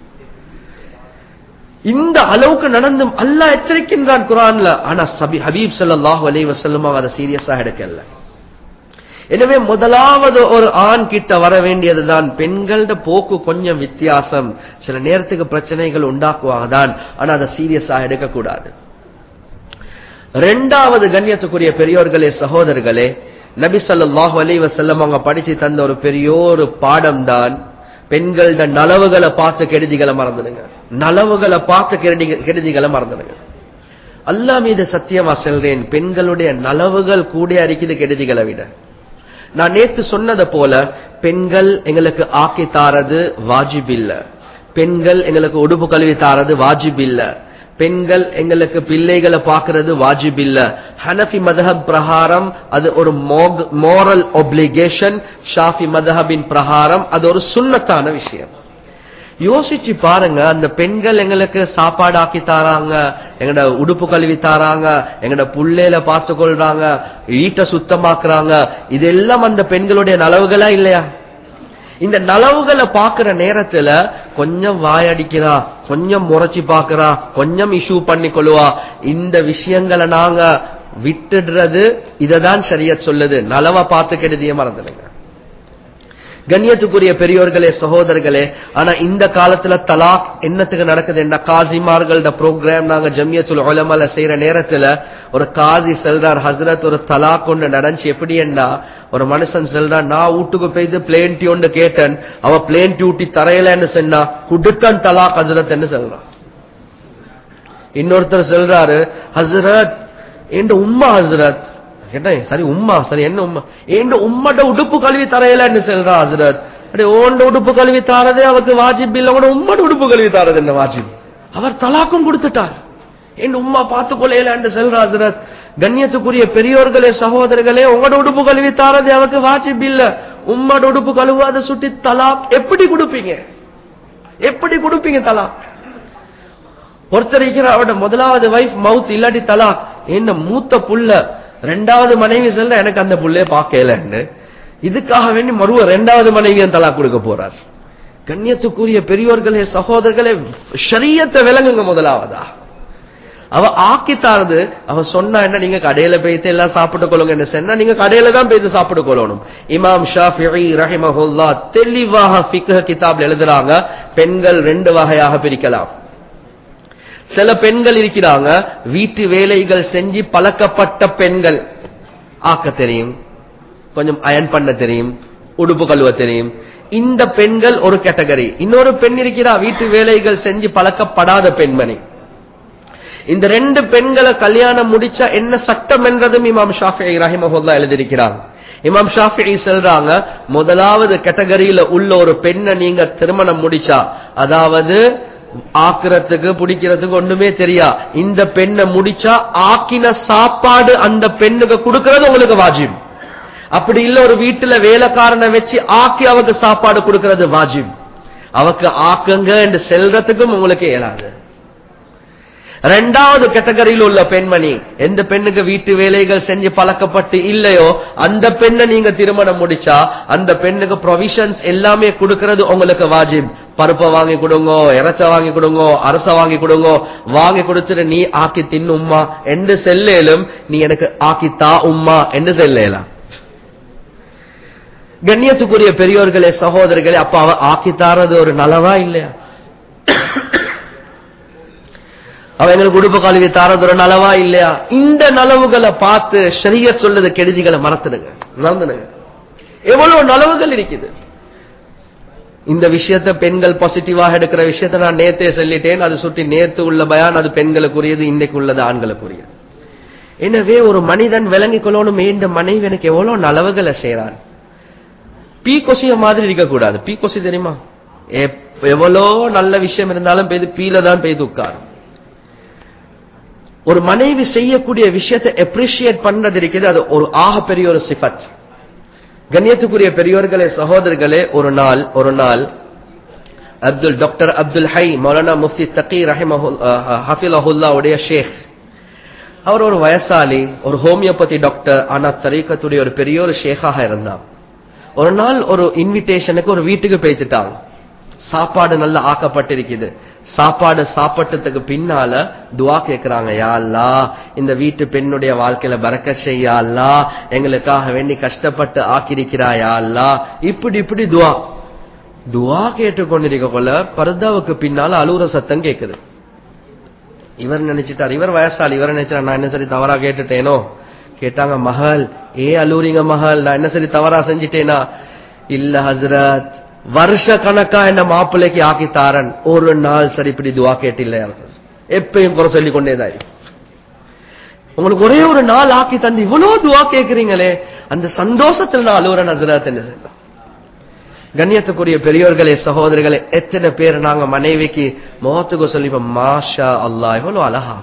S1: இந்த அளவுக்கு நடந்தும் அல்லாஹ் எச்சரிக்கின்றான் குரான்ல ஆனா சபி ஹபீப் ஸல்லல்லாஹு அலைஹி வஸல்லம் அதை சீரியஸா எடுக்கல எனவே முதலாவது ஒரு ஆண் கிட்ட வர வேண்டியதுதான் பெண்களோட போக்கு கொஞ்சம் வித்தியாசம் சில நேரத்துக்கு பிரச்சனைகள் உண்டாக்குவாங்க தான் ஆனா அதை சீரியஸா எடுக்கக்கூடாது ரெண்டாவது கண்ணியத்துக்குரிய பெரியோர்களே சகோதரர்களே நபி ஸல்லல்லாஹு அலைஹி வஸல்லம் அவங்க படிச்சு தந்த ஒரு பெரிய ஒரு பாடம் தான் பெண்களோட நலவுகளை பார்த்து கெடுதிகளை மறந்துடுங்க நலவுகளை பார்த்து கெடுதி கெடுதிகளை மறந்துடுங்க அல்லாஹ் மீது சத்தியமா சொல்றேன் பெண்களுடைய நலவுகள் கூட அரிக்குது கெடுதிகளை விட நான் நேத்து சொன்னதை போல பெண்கள் எங்களுக்கு ஆக்கி தாரது வாஜிப் இல்ல பெண்கள் எங்களுக்கு உடுப்பு கழுவி தாரது வாஜிப் இல்ல பெண்கள் எங்களுக்கு பிள்ளைகளை பார்க்கிறது வாஜிப் இல்ல ஹனஃபி மதஹப் பிரகாரம் அது ஒரு மோரல் ஒப்ளிகேஷன் ஷாஃபி மதஹபின் பிரகாரம் அது ஒரு சுண்ணத்தான விஷயம் யோசிச்சு பாருங்க அந்த பெண்கள் எங்களுக்கு சாப்பாடு ஆக்கி தாராங்க எங்கட உடுப்பு கழுவி தாராங்க எங்கட புள்ளையில பார்த்து கொள்றாங்க வீட்டை சுத்தமாக்குறாங்க இதெல்லாம் அந்த பெண்களுடைய நலவுகளா இல்லையா இந்த நலவுகளை பாக்குற நேரத்துல கொஞ்சம் வாயடிக்கிறா கொஞ்சம் முறைச்சி பாக்குறா கொஞ்சம் இஷ்யூ பண்ணி கொள்ளுவா இந்த விஷயங்களை நாங்க விட்டுடுறது இததான் சரியா சொல்லுது நலவை பார்த்து கெடுதிய மறந்துடுங்க கண்ணியத்துக்குரிய பெரியோர்களே சகோதரர்களே ஆனா இந்த காலத்துல தலாக் என்னத்துக்கு நடக்குது என்ன காசிமார்களோட ப்ரோக்ராம் நாங்க ஜம்மியத்துல் உலமால செய்யற நேரத்துல ஒரு காசி செல்றார் ஹசரத் ஒரு தலாக் ஒன்று நடந்துச்சு எப்படி என்ன ஒரு மனுஷன் செல்றான் நான் வீட்டுக்கு போயிட்டு பிளேன் டியூன்னு கேட்டேன் அவ பிளேன் டியூட்டி தரையிலன்னு சொன்னா குடுக்கன் தலாக் ஹசரத் என்ன சொல்றான் இன்னொருத்தர் சொல்றாரு ஹசரத் என் உம்மா ஹசரத் கேட்டேன் சரி உம்மா சரி என்ன உம்மா என் உம்மட உடுப்பு கழுவி தரையிலன்னு சொல்றா ஹசரத் அடே ஓண்ட உடுப்பு கழுவி தாரதே அவருக்கு வாஜிப் இல்ல கூட உம்மட உடுப்பு கழுவி தாரது என்ன வாஜிப் அவர் தலாக்கும் கொடுத்துட்டார் என் உம்மா பார்த்து கொள்ளையில சொல்றா ஹசரத் கண்ணியத்துக்குரிய பெரியோர்களே சகோதரர்களே உங்களோட உடுப்பு கழுவி தாரது அவருக்கு வாஜிப் இல்ல உம்மட உடுப்பு கழுவாத சுட்டி தலாக் எப்படி கொடுப்பீங்க எப்படி கொடுப்பீங்க தலாக் ஒருத்தர் அவட முதலாவது வைஃப் மவுத் இல்லாட்டி தலாக் என்ன மூத்த புள்ள ரெண்டாவது மனைவி சொல்ல எனக்கு அந்த புள்ளைய பார்க்கலன்னு இதுக்காக வேண்டி மறுவ ரெண்டாவது மனைவியும் தலாக் கொடுக்க போறார் கண்ணியத்துக்குரிய பெரியோர்களே சகோதரர்களே ஷரியத்தை விளங்குங்க முதலாவதா அவ ஆக்கித்தாரது அவ சொன்னா என்ன நீங்க கடையில போயிட்டு எல்லாம் சாப்பிட்டு கொள்ளுங்க சொன்னா நீங்க கடையில தான் போயிட்டு சாப்பிட்டு கொள்ளணும் இமாம் ஷாஃபி ரஹிமஹுல்லா தெளிவாக ஃபிக்ஹ் கிதாப்ல எழுதுறாங்க பெண்கள் ரெண்டு வகையாக பிரிக்கலாம் சில பெண்கள் இருக்கிறாங்க வீட்டு வேலைகள் செஞ்சு பழக்கப்பட்ட பெண்கள் ஆக்க தெரியும் கொஞ்சம் அயன் பண்ண தெரியும் உடுப்பு கழுவ தெரியும் இந்த பெண்கள் ஒரு கேட்டகரி இன்னொரு பெண் இருக்கிறா வீட்டு வேலைகள் செஞ்சு பழக்கப்படாத பெண்மணி இந்த ரெண்டு பெண்களை கல்யாணம் முடிச்சா என்ன சட்டம் என்றதும் இமாம் ஷாஃபி ரஹிமஹுல்லா எழுதியிருக்கிறாங்க இமாம் ஷாஃபி சொல்றாங்க முதலாவது கேட்டகரியில உள்ள ஒரு பெண்ணை நீங்க திருமணம் முடிச்சா அதாவது ஆக்குறதுக்கு பிடிக்கிறதுக்கு ஒண்ணுமே தெரியா இந்த பெண்ணை முடிச்சா ஆக்கின சாப்பாடு அந்த பெண்ணுக்கு கொடுக்கறது உங்களுக்கு வாஜிப் அப்படி இல்ல ஒரு வீட்டுல வேலைக்காரனை வச்சு ஆக்கி அவக்கு சாப்பாடு கொடுக்கறது வாஜிப் அவக்கு ஆக்குங்க என்று செல்றதுக்கும் உங்களுக்கு இயலாது ரெண்டாவது கேட்டகரியில் உள்ள பெண்மணி எந்த பெண்ணுக்கு வீட்டு வேலைகள் செஞ்சு பழக்கப்பட்டு இல்லையோ அந்த பெண்ணை நீங்க திருமணம் முடிச்சா அந்த பெண்ணுக்கு ப்ரொவிஷன்ஸ் எல்லாமே கொடுக்கறது உங்களுக்கு வாஜிப் பருப்பை வாங்கி கொடுங்க இறைச்ச வாங்கி கொடுங்க அரச வாங்கி கொடுங்க வாங்கி கொடுத்துட்டு நீ ஆக்கி தின்னு உம்மா என்று செல்லேலும் நீ எனக்கு ஆக்கி தா உம்மா என்று செல்லேலாம் கண்ணியத்துக்குரிய பெரியோர்களே சகோதரர்களே அப்ப அவ ஆக்கி தாரது ஒரு நலவா இல்லையா அவ எங்களுக்கு உடுப்பு கல்வி தாரது ஒரு நலவா இல்லையா இந்த நலவுகளை பார்த்து ஷரிய சொல்லுது கெடுதிகளை மறந்துடுங்க மறந்துடுங்க எவ்வளவு நலவுகள் இருக்குது இந்த விஷயத்த பெண்கள் பாசிட்டிவாக எடுக்கிற விஷயத்த நான் நேத்தே சொல்லிட்டேன் அது சுட்டி நேத்து உள்ள பயான் அது பெண்களுக்குரியது இன்னைக்கு உள்ளது ஆண்களுக்குரியது எனவே ஒரு மனிதன் விளங்கிக் கொள்ளணும் இந்த மனைவி எனக்கு எவ்வளவு நலவுகளை செய்யறான் பீ கொசிய மாதிரி இருக்கக்கூடாது பீ கொசி தெரியுமா எவ்வளோ நல்ல விஷயம் இருந்தாலும் பெய்து பீல தான் பெய்து உட்காரும் ஒரு மனைவி செய்யக்கூடிய விஷயத்தை அப்ரிஷியேட் பண்றது இருக்குது அது ஒரு ஆக பெரிய ஒரு சிஃபத் கண்ணியத்துக்குரிய பெரியோர்களே சகோதரர்களே ஒரு நாள் ஒரு நாள் அப்துல் டாக்டர் அப்துல் ஹை மௌலானா முஃப்தி தக்கி ரஹிமஹுல்லா உடைய ஷேக் அவர் ஒரு வயசாலி ஒரு ஹோமியோபதி டாக்டர் ஆனா தரீக்கத்துடைய ஒரு பெரிய ஒரு ஷேக்காக இருந்தார் ஒரு நாள் ஒரு இன்விடேஷனுக்கு ஒரு வீட்டுக்கு பேசிட்டாங்க சாப்பாடு நல்லா ஆக்கப்பட்டிருக்குது சாப்பாடு சாப்பிட்டதுக்கு பின்னால துவா கேட்கிறாங்க யாழ்லா இந்த வீட்டு பெண்ணுடைய வாழ்க்கையில பறக்க செய்யாள்லா எங்களுக்காக வேண்டி கஷ்டப்பட்டு ஆக்கியிருக்கிறாயாள்லா இப்படி இப்படி துவா துவா கேட்டுக்கொண்டிருக்க கொள்ள பர்தாவுக்கு பின்னால அழுகுற சத்தம் கேக்குது இவர் நினைச்சிட்டார் இவர் வயசால் இவர் நினைச்சார் நான் என்ன சரி தவறா கேட்டுட்டேனோ கேட்டாங்க மகள் ஏ அலூரிங்க மகள் நான் என்ன சரி தவறா செஞ்சிட்டேனா இல்ல ஹசரத் வருஷ கணக்கா என்ன மாப்பிள்ளைக்கு ஆக்கி தாரன் ஒரு நாள் சரி இப்படி துவா கேட்டில்ல எப்பயும் குறை சொல்லி கொண்டேதான் உங்களுக்கு ஒரே ஒரு நாள் ஆக்கி தந்து இவ்வளவு துவா கேட்கிறீங்களே அந்த சந்தோஷத்தில் நான் அலுவரன் ஹசரத் என்ன செய்யலாம் கண்ணியத்துக்குரிய பெரியோர்களே சகோதரர்களே எத்தனை பேர் நாங்க மனைவிக்கு முகத்துக்கு சொல்லி மாஷா அல்லா எவ்வளவு அழகா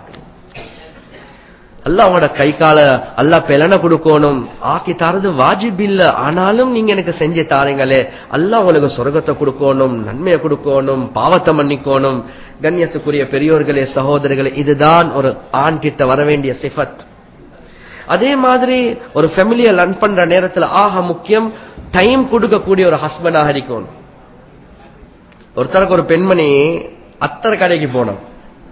S1: அல்ல அவங்களோட கை கால அல்லா பெலனை கொடுக்கணும் ஆக்கி தாரது வாஜிப் இல்ல ஆனாலும் நீங்க எனக்கு செஞ்சு தாரீங்களே அல்ல உங்களுக்கு சொர்க்கத்தை கொடுக்கணும் நன்மையை கொடுக்கணும் பாவத்தை மன்னிக்கணும் கண்ணியத்துக்குரிய பெரியோர்களே சகோதரர்களே இதுதான் ஒரு ஆண் கிட்ட வர வேண்டிய சிஃபத் அதே மாதிரி ஒரு ஃபேமிலியை லன் பண்ற நேரத்துல ஆக முக்கியம் டைம் கொடுக்கக்கூடிய ஒரு ஹஸ்பண்டாக இருக்கணும் ஒருத்தருக்கு ஒரு பெண்மணி அத்தர் கடைக்கு போனோம்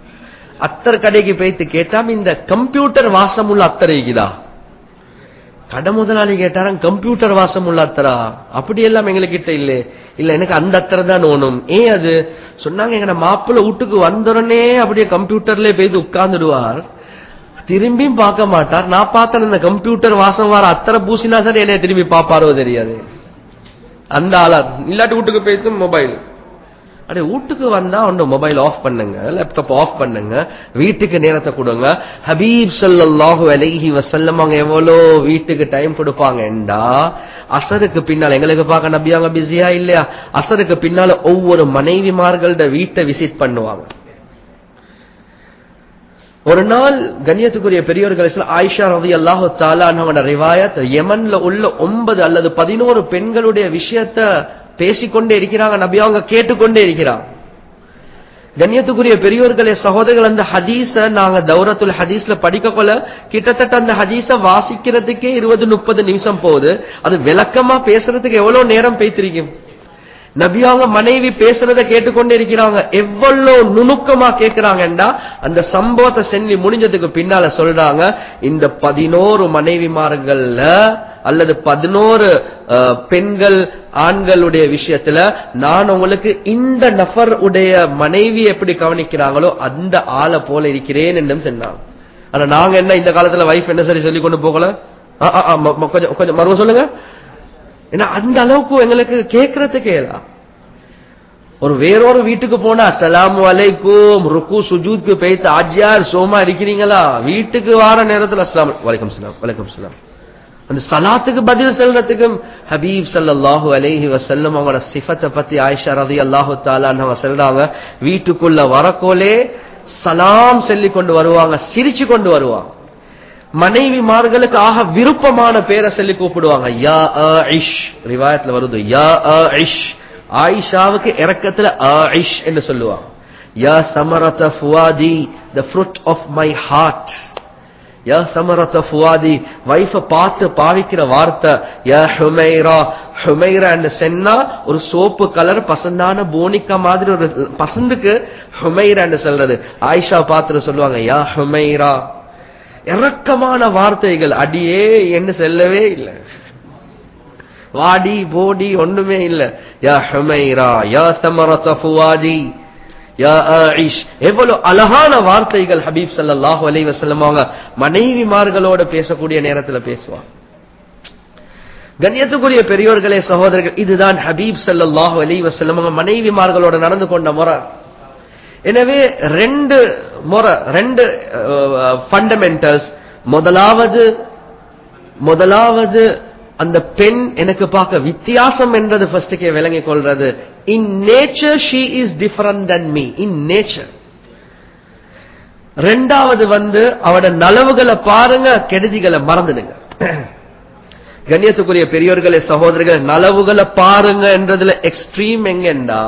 S1: அத்தர் கடைக்கு போய்த்து கேட்டா இந்த கம்ப்யூட்டர் வாசம் உள்ள அத்தர் இருக்குதா கடை முதலாளி கேட்டாராம் கம்ப்யூட்டர் வாசம் உள்ள அத்தரா அப்படி எல்லாம் எங்ககிட்ட இல்ல இல்ல எனக்கு அந்த அத்தரை தான் ஓணும் ஏன் அது சொன்னாங்க எங்க மாப்பிள்ள வீட்டுக்கு வந்தோடனே அப்படியே கம்ப்யூட்டர்ல போய் உட்கார்ந்துடுவார் திரும்பியும் பார்க்க மாட்டார் நான் பார்த்தேன் அந்த கம்ப்யூட்டர் வாசம் வர அத்தரை பூசினா சரி என்னைய திரும்பி பாப்பாரோ தெரியாது அந்த ஆளா இல்லாட்டி வீட்டுக்கு போயிட்டு மொபைல் அடே வீட்டுக்கு வந்தா ஒன்று மொபைல் ஆஃப் பண்ணுங்க லேப்டாப் ஆஃப் பண்ணுங்க வீட்டுக்கு நேரத்தை கொடுங்க ஹபீப் ஸல்லல்லாஹு அலைஹி வஸல்லம் அவங்க எவ்வளோ வீட்டுக்கு டைம் கொடுப்பாங்கண்டா அசருக்கு பின்னால எங்களுக்கு பார்க்க நபியாங்க பிஸியா இல்லையா அசருக்கு பின்னால ஒவ்வொரு மனைவிமார்களோட வீட்டை விசிட் பண்ணுவாங்க ஒரு நாள் கண்ணியத்துக்குரிய பெரியோர்கள் இஸ்லாம் ஆயிஷா ரவி அல்லாஹு தாலானவன ரிவாயத் யமன்ல உள்ள ஒன்பது அல்லது பதினோரு பெண்களுடைய விஷயத்த பேசிக்கொண்டே இருக்கிறாங்க நபி அவங்க கேட்டுக்கொண்டே இருக்கிறாங்க கண்ணியத்துக்குரிய பெரியோர்களே சகோதரர்கள் அந்த ஹதீஸ நாங்க தௌரத்துல் ஹதீஸ்ல படிக்க கொள்ள கிட்டத்தட்ட அந்த ஹதீஸ வாசிக்கிறதுக்கே இருபது முப்பது நிமிஷம் போகுது அது விளக்கமா பேசுறதுக்கு எவ்வளவு நேரம் பேய்த்திருக்கும் நபியாங்க மனைவி பேசுறத கேட்டுக்கொண்டே இருக்கிறாங்க எவ்வளவு நுணுக்கமா கேட்கிறாங்கண்டா அந்த சம்பவத்தை செஞ்சு முடிஞ்சதுக்கு பின்னால சொல்றாங்க இந்த பதினோரு மனைவிமார்கள்ல அல்லது பதினோரு அஹ், பெண்கள் ஆண்களுடைய விஷயத்துல நான் உங்களுக்கு இந்த நபர் உடைய மனைவி எப்படி கவனிக்கிறாங்களோ அந்த ஆளை போல இருக்கிறேன் என்றும் சொன்னாங்க ஆனா நாங்க என்ன இந்த காலத்துல வைஃப் என்ன சரி சொல்லி கொண்டு போகல ஆ, ஆ, ஆ, ம- ம- கொஞ்சம் கொஞ்சம் மறுபடியும் சொல்லுங்க ஏன்னா அந்த அளவுக்கு எங்களுக்கு கேட்கறதுக்கே இல்ல ஒரு வேறொரு வீட்டுக்கு போனா அஸ்ஸலாமு அலைக்கும் ருக்கு சுஜூத்க்கு போய்த்து ஆஜியார் சோமா இருக்கிறீங்களா வீட்டுக்கு வார நேரத்துல அஸ்லாம் வலைக்கம் சலாம் வலைக்கம் சலாம் அந்த சலாத்துக்கு பதில் சொல்றதுக்கும் ஹபீப் ஸல்லல்லாஹு அலைஹி வஸல்லம் அவங்களோட சிஃபத்தை பத்தி ஆயிஷா ரலியல்லாஹு தஆலா அவங்க சொல்றாங்க வீட்டுக்குள்ள வரக்கோலே சலாம் சொல்லி கொண்டு வருவாங்க சிரிச்சு கொண்டு வருவாங்க மனைவிமார்களுக்கு ஆக விருப்பமான பேரை சொல்லி கூப்பிடுவாங்க யா ஆயிஷ் ரிவாயத்துல வருது யா ஆயிஷ் ஆயிஷாவுக்கு இறக்கத்துல ஆயிஷ் என்று சொல்லுவாங்க யா சமரத ஃபுவாதி the fruit of my heart யா சமரத ஃபுவாதி வைஃப பார்த்து பாவிக்கிற வார்த்தை யா ஹுமைரா ஹுமைரா என்று சொன்னா ஒரு சோப்பு கலர் பசந்தான போனிக்கா மாதிரி ஒரு பசந்துக்கு ஹுமைரா என்று சொல்றது ஆயிஷா பார்த்துட்டு சொல்லுவாங்க யா ஹுமைரா இறக்கமான வார்த்தைகள் அடியே என்று செல்லவே இல்லை வாடி போடி ஒண்ணுமே இல்ல யா ஹுமைரா யா சமரத ஃபுவாதி யா ஆயிஷ் எவ்வளவு அழகான வார்த்தைகள் ஹபீப் ஸல்லல்லாஹு அலைஹி வஸல்லம் அவங்க மனைவிமார்களோட பேசக்கூடிய நேரத்துல பேசுவாங்க கண்ணியத்துக்குரிய பெரியோர்களே சகோதரர்கள் இதுதான் ஹபீப் ஸல்லல்லாஹு அலைஹி வஸல்லம் அவங்க மனைவிமார்களோட நடந்து கொண்ட முறை எனவே ரெண்டு முறை ரெண்டு ஃபண்டமெண்டல்ஸ் முதலாவது முதலாவது அந்த பெண் எனக்கு பார்க்க வித்தியாசம் என்றது ஃபர்ஸ்டுக்கே விளங்கிக் கொள்றது in nature she is different than me in nature ரெண்டாவது வந்து அவட நலவுகளை பாருங்க கெடுதிகளை மறந்துடுங்க கண்ணியத்துக்குரிய பெரியோர்களே சகோதரர்கள் நலவுகளை பாருங்க என்றதுல எக்ஸ்ட்ரீம் எங்கண்டா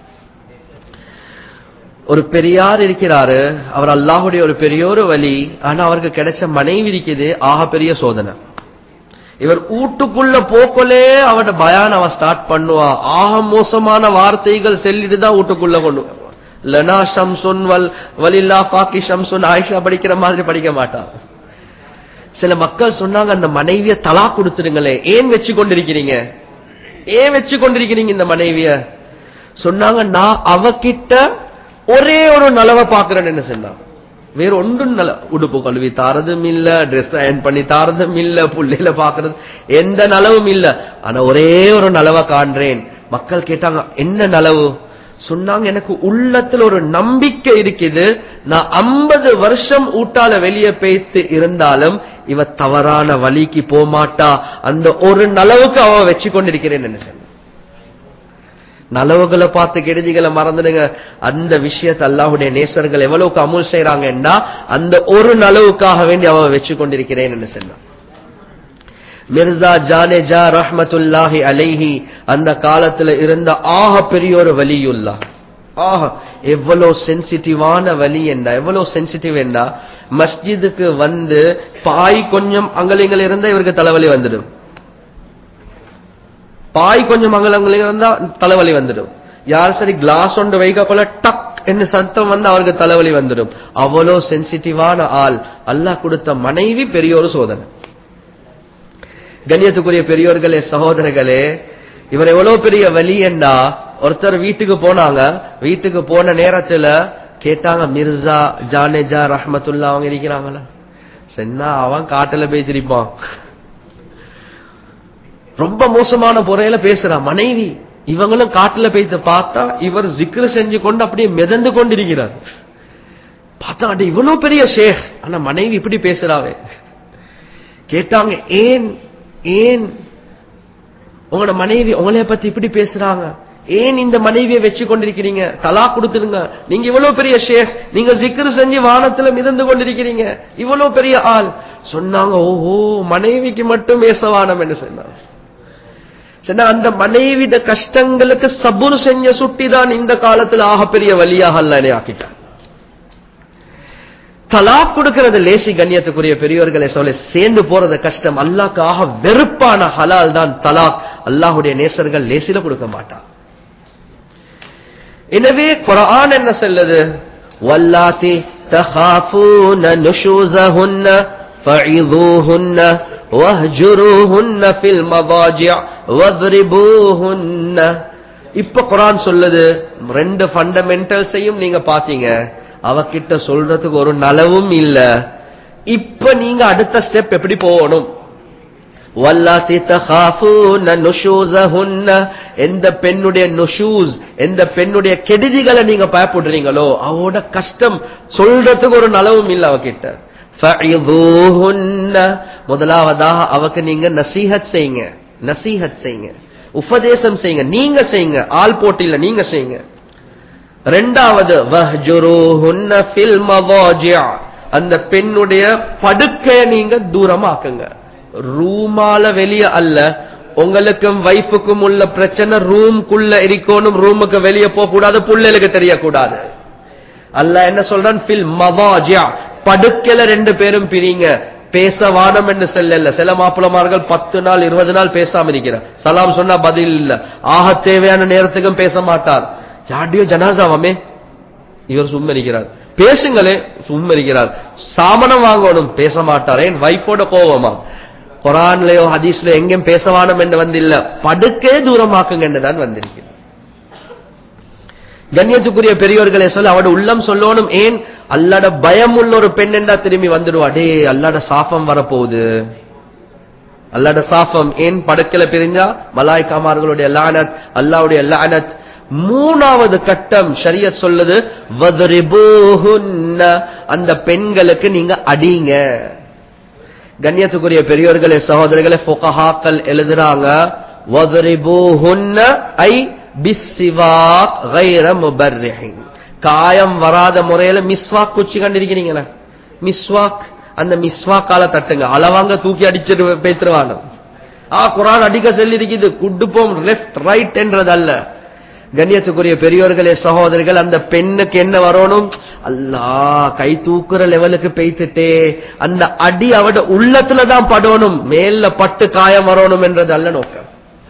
S1: ஒரு பெரியார் இருக்கிறாரு அவர் அல்லாஹுடைய ஒரு பெரியோரு வழி ஆனா அவருக்கு கிடைச்ச மனைவி இருக்குது ஆக பெரிய சோதனை இவர் வீட்டுக்குள்ள போக்கலே அவட பயான் அவன் ஸ்டார்ட் பண்ணுவா ஆக மோசமான வார்த்தைகள் சொல்லிட்டு தான் வீட்டுக்குள்ள கொண்டு வருவா. லனா ஷம்சுன் வல் வலில்லா ஃபாக்கி ஷம்சுன் ஆயிஷா படிக்கிற மாதிரி படிக்க மாட்டான் சில மக்கள் சொன்னாங்க அந்த மனைவிய தலா கொடுத்துருங்களே ஏன் வச்சு கொண்டிருக்கிறீங்க ஏன் வச்சு கொண்டிருக்கிறீங்க இந்த மனைவிய சொன்னாங்க நான் அவகிட்ட ஒரே ஒரு நலவை பாக்குறேன்னு என்ன சொன்னான் வேற ஒன்றும் நல உடுப்பு கழுவி தாரதும் இல்ல ட்ரெஸ் அயன் பண்ணி தாரதும் இல்ல புள்ளையில பாக்குறது எந்த நலவும் இல்ல ஆனா ஒரே ஒரு நலவை காண்றேன் மக்கள் கேட்டாங்க என்ன நலவு சொன்னாங்க எனக்கு உள்ளத்துல ஒரு நம்பிக்கை இருக்குது நான் ஐம்பது வருஷம் ஊட்டால வெளியே பேய்த்து இருந்தாலும் இவ தவறான வழிக்கு போமாட்டா அந்த ஒரு நலவுக்கு அவ வச்சு கொண்டிருக்கிறேன் என்ன சொன்ன நலவுகளை பார்த்து கெடுதிகளை மறந்துடுங்க அந்த விஷயத்தை அல்லாஹுடைய நேசர்கள் எவ்வளவுக்கு அமுல் செய்யறாங்கன்னா அந்த ஒரு நலவுக்காக வேண்டி அவ வச்சு கொண்டிருக்கிறேன் என்ன சொன்னான் மிர்சா ஜானேஜா ரஹ்மத்துல்லாஹி அலைஹி அந்த காலத்துல இருந்த ஆக பெரிய ஒரு வலியுல்லா ஆஹா எவ்வளவு சென்சிட்டிவான வலி என்ன எவ்வளவு சென்சிட்டிவ் என்ன மஸ்ஜிதுக்கு வந்து பாய் கொஞ்சம் அங்கலிங்கள் இருந்தா இவருக்கு தலைவலி வந்துடும் பாய் கொஞ்சம் அங்கலங்களில் இருந்தா தலைவலி வந்துடும் யார் சரி கிளாஸ் ஒன்று வைக்க கொள்ள டக் என்று சத்தம் வந்து அவருக்கு தலைவலி வந்துடும் அவ்வளோ சென்சிட்டிவான ஆள் அல்லாஹ் கொடுத்த மனைவி பெரிய ஒரு சோதனை கண்ணியத்துக்குரிய பெரியோர்களே சகோதரர்களே இவர் எவ்வளவு பெரிய வலி என்றா ஒருத்தர் வீட்டுக்கு போனாங்க வீட்டுக்கு போன நேரத்துல கேட்டாங்க மிர்சா ஜானேஜா ரஹ்மத்துல்லா அவங்க இருக்கிறாங்களா சென்னா அவன் காட்டுல போய் திரிப்பான் ரொம்ப மோசமான முறையில பேசுறான் மனைவி இவங்களும் காட்டுல போய்த்து பார்த்தா இவர் ஜிக்ரு செஞ்சு கொண்டு அப்படியே மிதந்து கொண்டிருக்கிறார் பார்த்தா அட இவ்வளவு பெரிய ஷேக் ஆனா மனைவி இப்படி பேசுறாவே கேட்டாங்க ஏன் ஏன் உங்களோட மனைவி உங்களைய பத்தி இப்படி பேசுறாங்க ஏன் இந்த மனைவியை வச்சு கொண்டிருக்கிறீங்க தலா கொடுத்துருங்க நீங்க இவ்வளவு பெரிய ஷேக் நீங்க ஜிக்ரு செஞ்சு வானத்துல மிதந்து கொண்டிருக்கிறீங்க இவ்வளவு பெரிய ஆள் சொன்னாங்க ஓஹோ மனைவிக்கு மட்டும் மேசவானம் என்று சொன்னாங்க சொன்னா அந்த மனைவிட கஷ்டங்களுக்கு சபுர் செஞ்ச சுட்டி தான் இந்த காலத்துல ஆகப்பெரிய வழியாக அல்லனே ஆக்கிட்டான் தலாக் கொடுக்கிறது லேசி கண்ணியத்துக்குரிய பெரியவர்களை சொல்ல சேர்ந்து போறது கஷ்டம் அல்லாக்கு ஆக வெறுப்பான ஹலால் தான் தலாக் அல்லாஹுடைய நேசர்கள் லேசில கொடுக்க மாட்டான் எனவே குரான் என்ன சொல்லுது வல்லாத்தி தஹாஃபூன நுஷூஸஹுன்ன فعظوهن واهجروهن في المضاجع واضربوهن இப்ப குரான் சொல்லுது ரெண்டு ஃபண்டமெண்டல்ஸையும் நீங்க பாத்தீங்க அவகிட்ட சொல்றதுக்கு ஒரு நலவும் இல்ல இப்ப நீங்க அடுத்த ஸ்டெப் எப்படி போகணும் வல்லாத்தி தகாஃபூன நுஷூஸஹுன்ன எந்த பெண்ணுடைய நுஷூஸ் எந்த பெண்ணுடைய கெடுதிகளை நீங்க பயப்படுறீங்களோ அவட கஷ்டம் சொல்றதுக்கு ஒரு நலவும் இல்ல அவகிட்ட ஃபஇதூஹுன்ன முதலாவதாக அவக்கு நீங்க நசீஹத் செய்யுங்க நசீஹத் செய்யுங்க உபதேசம் செய்யுங்க நீங்க செய்யுங்க ஆள் போட்டியில நீங்க செய்யுங்க ரெண்டாவது வஹ்ஜுரூஹுன்ன ஃபில் மவாஜிஅ அந்த பெண்ணுடைய படுக்கைய நீங்க தூரமாக்குங்க ரூமால வெளிய அல்ல உங்களுக்கும் வைஃபுக்கும் உள்ள பிரச்சனை ரூம்குள்ள இருக்கணும் ரூமுக்கு வெளியே போக கூடாது புள்ளைகளுக்கு தெரியக்கூடாது அல்ல என்ன சொல்றான் ஃபில் மவாஜியா படுக்கல ரெண்டு பேரும் பிரிங்க பேச வானம் என்று செல்லல சில மாப்பிளமார்கள் பத்து நாள் இருபது நாள் பேசாம இருக்கிறார் சலாம் சொன்னா பதில் இல்ல ஆக தேவையான நேரத்துக்கும் பேச மாட்டார் யார்டியோ ஜனாசாவாமே இவர் சும்மரிக்கிறார் பேசுங்களே சும்மரிக்கிறார் சாமனம் வாங்கணும் பேச மாட்டார் ஏன் வைஃபோட கோவமா குரான்லயோ ஹதீஸ்லயோ எங்கேயும் பேசவானம் என்று வந்தில்ல படுக்கே தூரமாக்குங்க என்றுதான் வந்திருக்கிறது கண்ணியத்துக்குரிய பெரியவர்களே சொல்ல அவட உள்ளம் சொல்லணும் ஏன் அல்லாட பயம் உள்ள ஒரு பெண் என்றா திரும்பி வந்துடுவா டே அல்லாட சாபம் வரப்போகுது அல்லாட சாபம் ஏன் படுக்கல பிரிஞ்சா மலாய்க்காமார்களுடைய லானத் அல்லாவுடைய லானத் மூணாவது கட்டம் ஷரியத் சொல்லுது வதரிபூஹுன்ன அந்த பெண்களுக்கு நீங்க அடிங்க கண்ணியத்துக்குரிய பெரியோர்களே சகோதரர்களே ஃபுகஹாக்கள் எழுதுறாங்க வதரிபூஹுன்ன ஐ பிஸ்ஸிவாக் கைர முபர்ரிஹின் காயம் வராத முறையில மிஸ்வாக் குச்சி கண்டிருக்கிறீங்களா மிஸ்வாக் அந்த மிஸ்வாக்கால தட்டுங்க அளவாங்க தூக்கி அடிச்சிட்டு பேத்துருவாங்க ஆ குரான் அடிக்க சொல்லி இருக்குது குட்டுப்போம் லெஃப்ட் ரைட் என்றது அல்ல கண்ணியத்துக்குரிய பெரியோர்களே சகோதரிகள் அந்த பெண்ணுக்கு என்ன வரணும் அல்லா கை தூக்குற லெவலுக்கு பெய்த்துட்டே அந்த அடி அவட உள்ளத்துல தான் படணும் மேல பட்டு காயம் வரணும் என்றது அல்ல நோக்கம்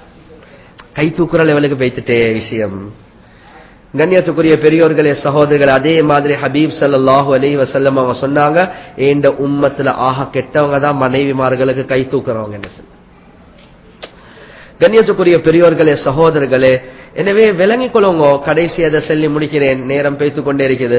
S1: கை தூக்குற லெவலுக்கு வைத்துட்டே விஷயம் கண்ணியத்துக்குரிய பெரியோர்களே சகோதரர்கள் அதே மாதிரி ஹபீப் சல்லாஹு அலி வசல்லம் அவங்க சொன்னாங்க ஏண்ட உம்மத்துல ஆக கெட்டவங்க தான் மனைவிமார்களுக்கு கை தூக்குறவங்க என்ன சொல்ல கண்ணியத்துக்குரிய பெரியோர்களே சகோதரர்களே எனவே விளங்கிக் கொள்ளுங்க கடைசி அதை சொல்லி முடிக்கிறேன் நேரம் பேத்து கொண்டே இருக்குது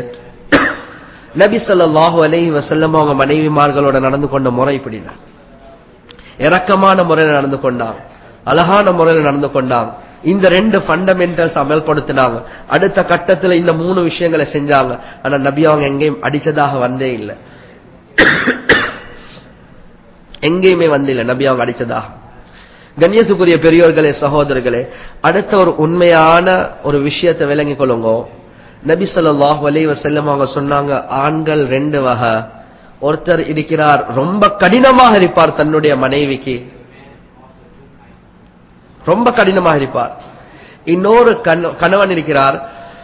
S1: நபி சொல்லாஹு அலஹி வசல்லம் அவங்க மனைவிமார்களோட நடந்து கொண்ட முறை இப்படிதான் இறக்கமான முறையில் நடந்து கொண்டாங்க அழகான முறையில் நடந்து கொண்டாங்க இந்த ரெண்டு ஃபண்டமெண்டல்ஸ் அமல்படுத்தினாங்க அடுத்த கட்டத்துல இந்த மூணு விஷயங்களை செஞ்சாங்க ஆனா நபி அவங்க எங்கேயும் அடிச்சதாக வந்தே இல்லை எங்கேயுமே வந்தில்லை நபி அவங்க அடிச்சதாக கண்ணியத்துக்குரிய பெரியோர்களே சகோதரர்களே அடுத்த ஒரு உண்மையான ஒரு விஷயத்தை விளங்கிக் கொள்ளுங்க நபி சொல்லாஹ் அலி வசல்லம் அவங்க சொன்னாங்க ஆண்கள் ரெண்டு வகை ஒருத்தர் இருக்கிறார் ரொம்ப கடினமாக இருப்பார் தன்னுடைய மனைவிக்கு ரொம்ப கடினமாக இருப்பார் இன்னொரு கணவன் இருக்கிறார்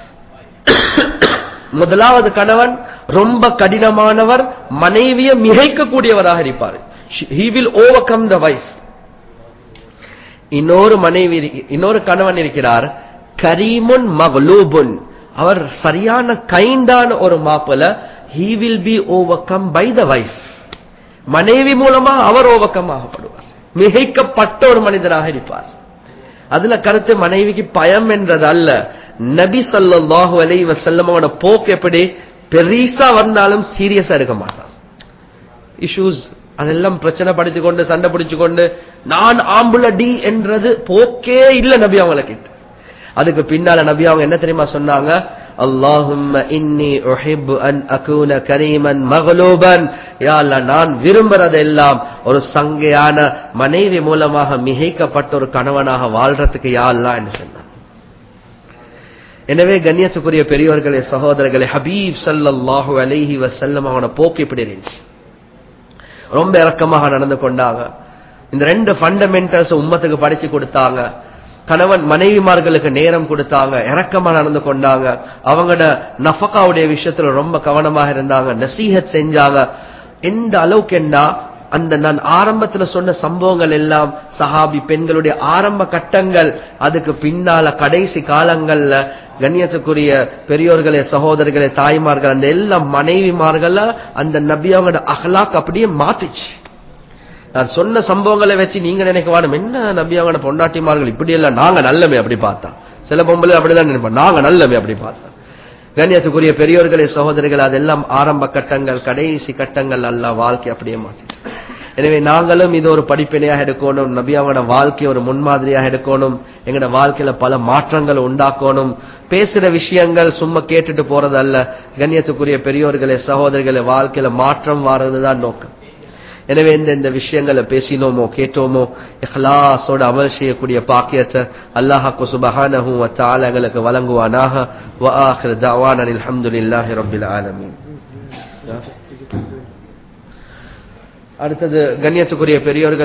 S1: முதலாவது கணவன் ரொம்ப கடினமானவர் மனைவியை மிகைக்கக்கூடியவராக இருப்பார் he will overcome the wife இன்னொரு மனைவி இன்னொரு கணவன் இருக்கிறார் கரீமுன் மகளூபுன் அவர் சரியான கைண்டான ஒரு மாப்பிள he will be overcome by the wife மனைவி மூலமா அவர் ஓவர் கம் ஆகப்படுவார் மிகைக்கப்பட்ட ஒரு மனிதராக இருப்பார் அதுல கருத்து மனைவிக்கு பயம் என்றது அல்ல நபி ஸல்லல்லாஹு அலைஹி வஸல்லமோட போக்கு எப்படி பெரிசா வந்தாலும் சீரியஸா இருக்க மாட்டான் இஷ்யூஸ் அதெல்லாம் பிரச்சனை படுத்திக் கொண்டு சண்டை பிடிச்சு கொண்டு நான் ஆம்புல டி என்றது போக்கே இல்ல நபி அவங்களுக்கு அதுக்கு பின்னால நபி அவங்க என்ன தெரியுமா சொன்னாங்க அல்லாஹும்ம இன்னி உஹிப்பு அன் அகூன கரீமன் மகலூபன் யா அல்லாஹ் நான் விரும்புறதெல்லாம் ஒரு சங்கையான மனைவி மூலமாக மிகைக்கப்பட்ட ஒரு கணவனாக வாழ்றதுக்கு யா அல்லாஹ் என்று சொன்னான் எனவே கண்ணியத்துக்குரிய பெரியவர்களே சகோதரர்களே ஹபீப் ஸல்லல்லாஹு அலைஹி வஸல்லம் அவனோட போக்கு எப்படி இருந்துச்சு ரொம்ப இறக்கமாக நடந்து கொண்டாங்க இந்த ரெண்டு ஃபண்டமெண்டல்ஸ் உம்மத்துக்கு படிச்சு கொடுத்தாங்க கணவன் மனைவிமார்களுக்கு நேரம் கொடுத்தாங்க இறக்கமா நடந்து கொண்டாங்க அவங்களோட நஃபகாவுடைய விஷயத்துல ரொம்ப கவனமாக இருந்தாங்க நசீஹத் செஞ்சாங்க எந்த அளவுக்கு என்ன அந்த நான் ஆரம்பத்துல சொன்ன சம்பவங்கள் எல்லாம் சஹாபி பெண்களுடைய ஆரம்ப கட்டங்கள் அதுக்கு பின்னால கடைசி காலங்கள்ல கண்ணியத்துக்குரிய பெரியோர்களே சகோதரர்களே தாய்மார்கள் அந்த எல்லா மனைவிமார்கள அந்த நபியாவோட அகலாக் அப்படியே மாத்திச்சு நான் சொன்ன சம்பவங்களை வச்சு நீங்க நினைக்க வேணும் என்ன நபியாவோட பொண்டாட்டிமார்கள் இப்படி எல்லாம் நாங்க நல்லமே அப்படி பார்த்தா சில பொம்பளை அப்படிதான் நினைப்போம் நாங்க நல்லமே அப்படி பார்த்தா கண்ணியத்துக்குரிய பெரியோர்களே சகோதரிகள் அதெல்லாம் ஆரம்ப கட்டங்கள் கடைசி கட்டங்கள் அல்ல வாழ்க்கை அப்படியே மாத்திட்டு எனவே நாங்களும் இது ஒரு படிப்பினையாக எடுக்கணும் நபியாவோட வாழ்க்கை ஒரு முன்மாதிரியாக எடுக்கணும் எங்களோட வாழ்க்கையில பல மாற்றங்கள் உண்டாக்கணும் பேசுற விஷயங்கள் சும்மா கேட்டுட்டு போறது அல்ல கண்ணியத்துக்குரிய பெரியோர்களே சகோதரிகளே வாழ்க்கையில மாற்றம் வாரதுதான் நோக்கம் எனவே இந்த இந்த விஷயங்களை பேசினோமோ கேட்டோமோ இஹ்லாஸோட அமல் செய்யக்கூடிய பாக்கியத்தை அல்லாஹாக்கு சுபஹானஹு வ தஆலா எங்களுக்கு வழங்குவானாக வ ஆகிர் தஅவானா அல்ஹம்துலில்லாஹி ரப்பில் ஆலமீன் அடுத்தது கண்ணியத்துக்குரிய பெரியோர்கள்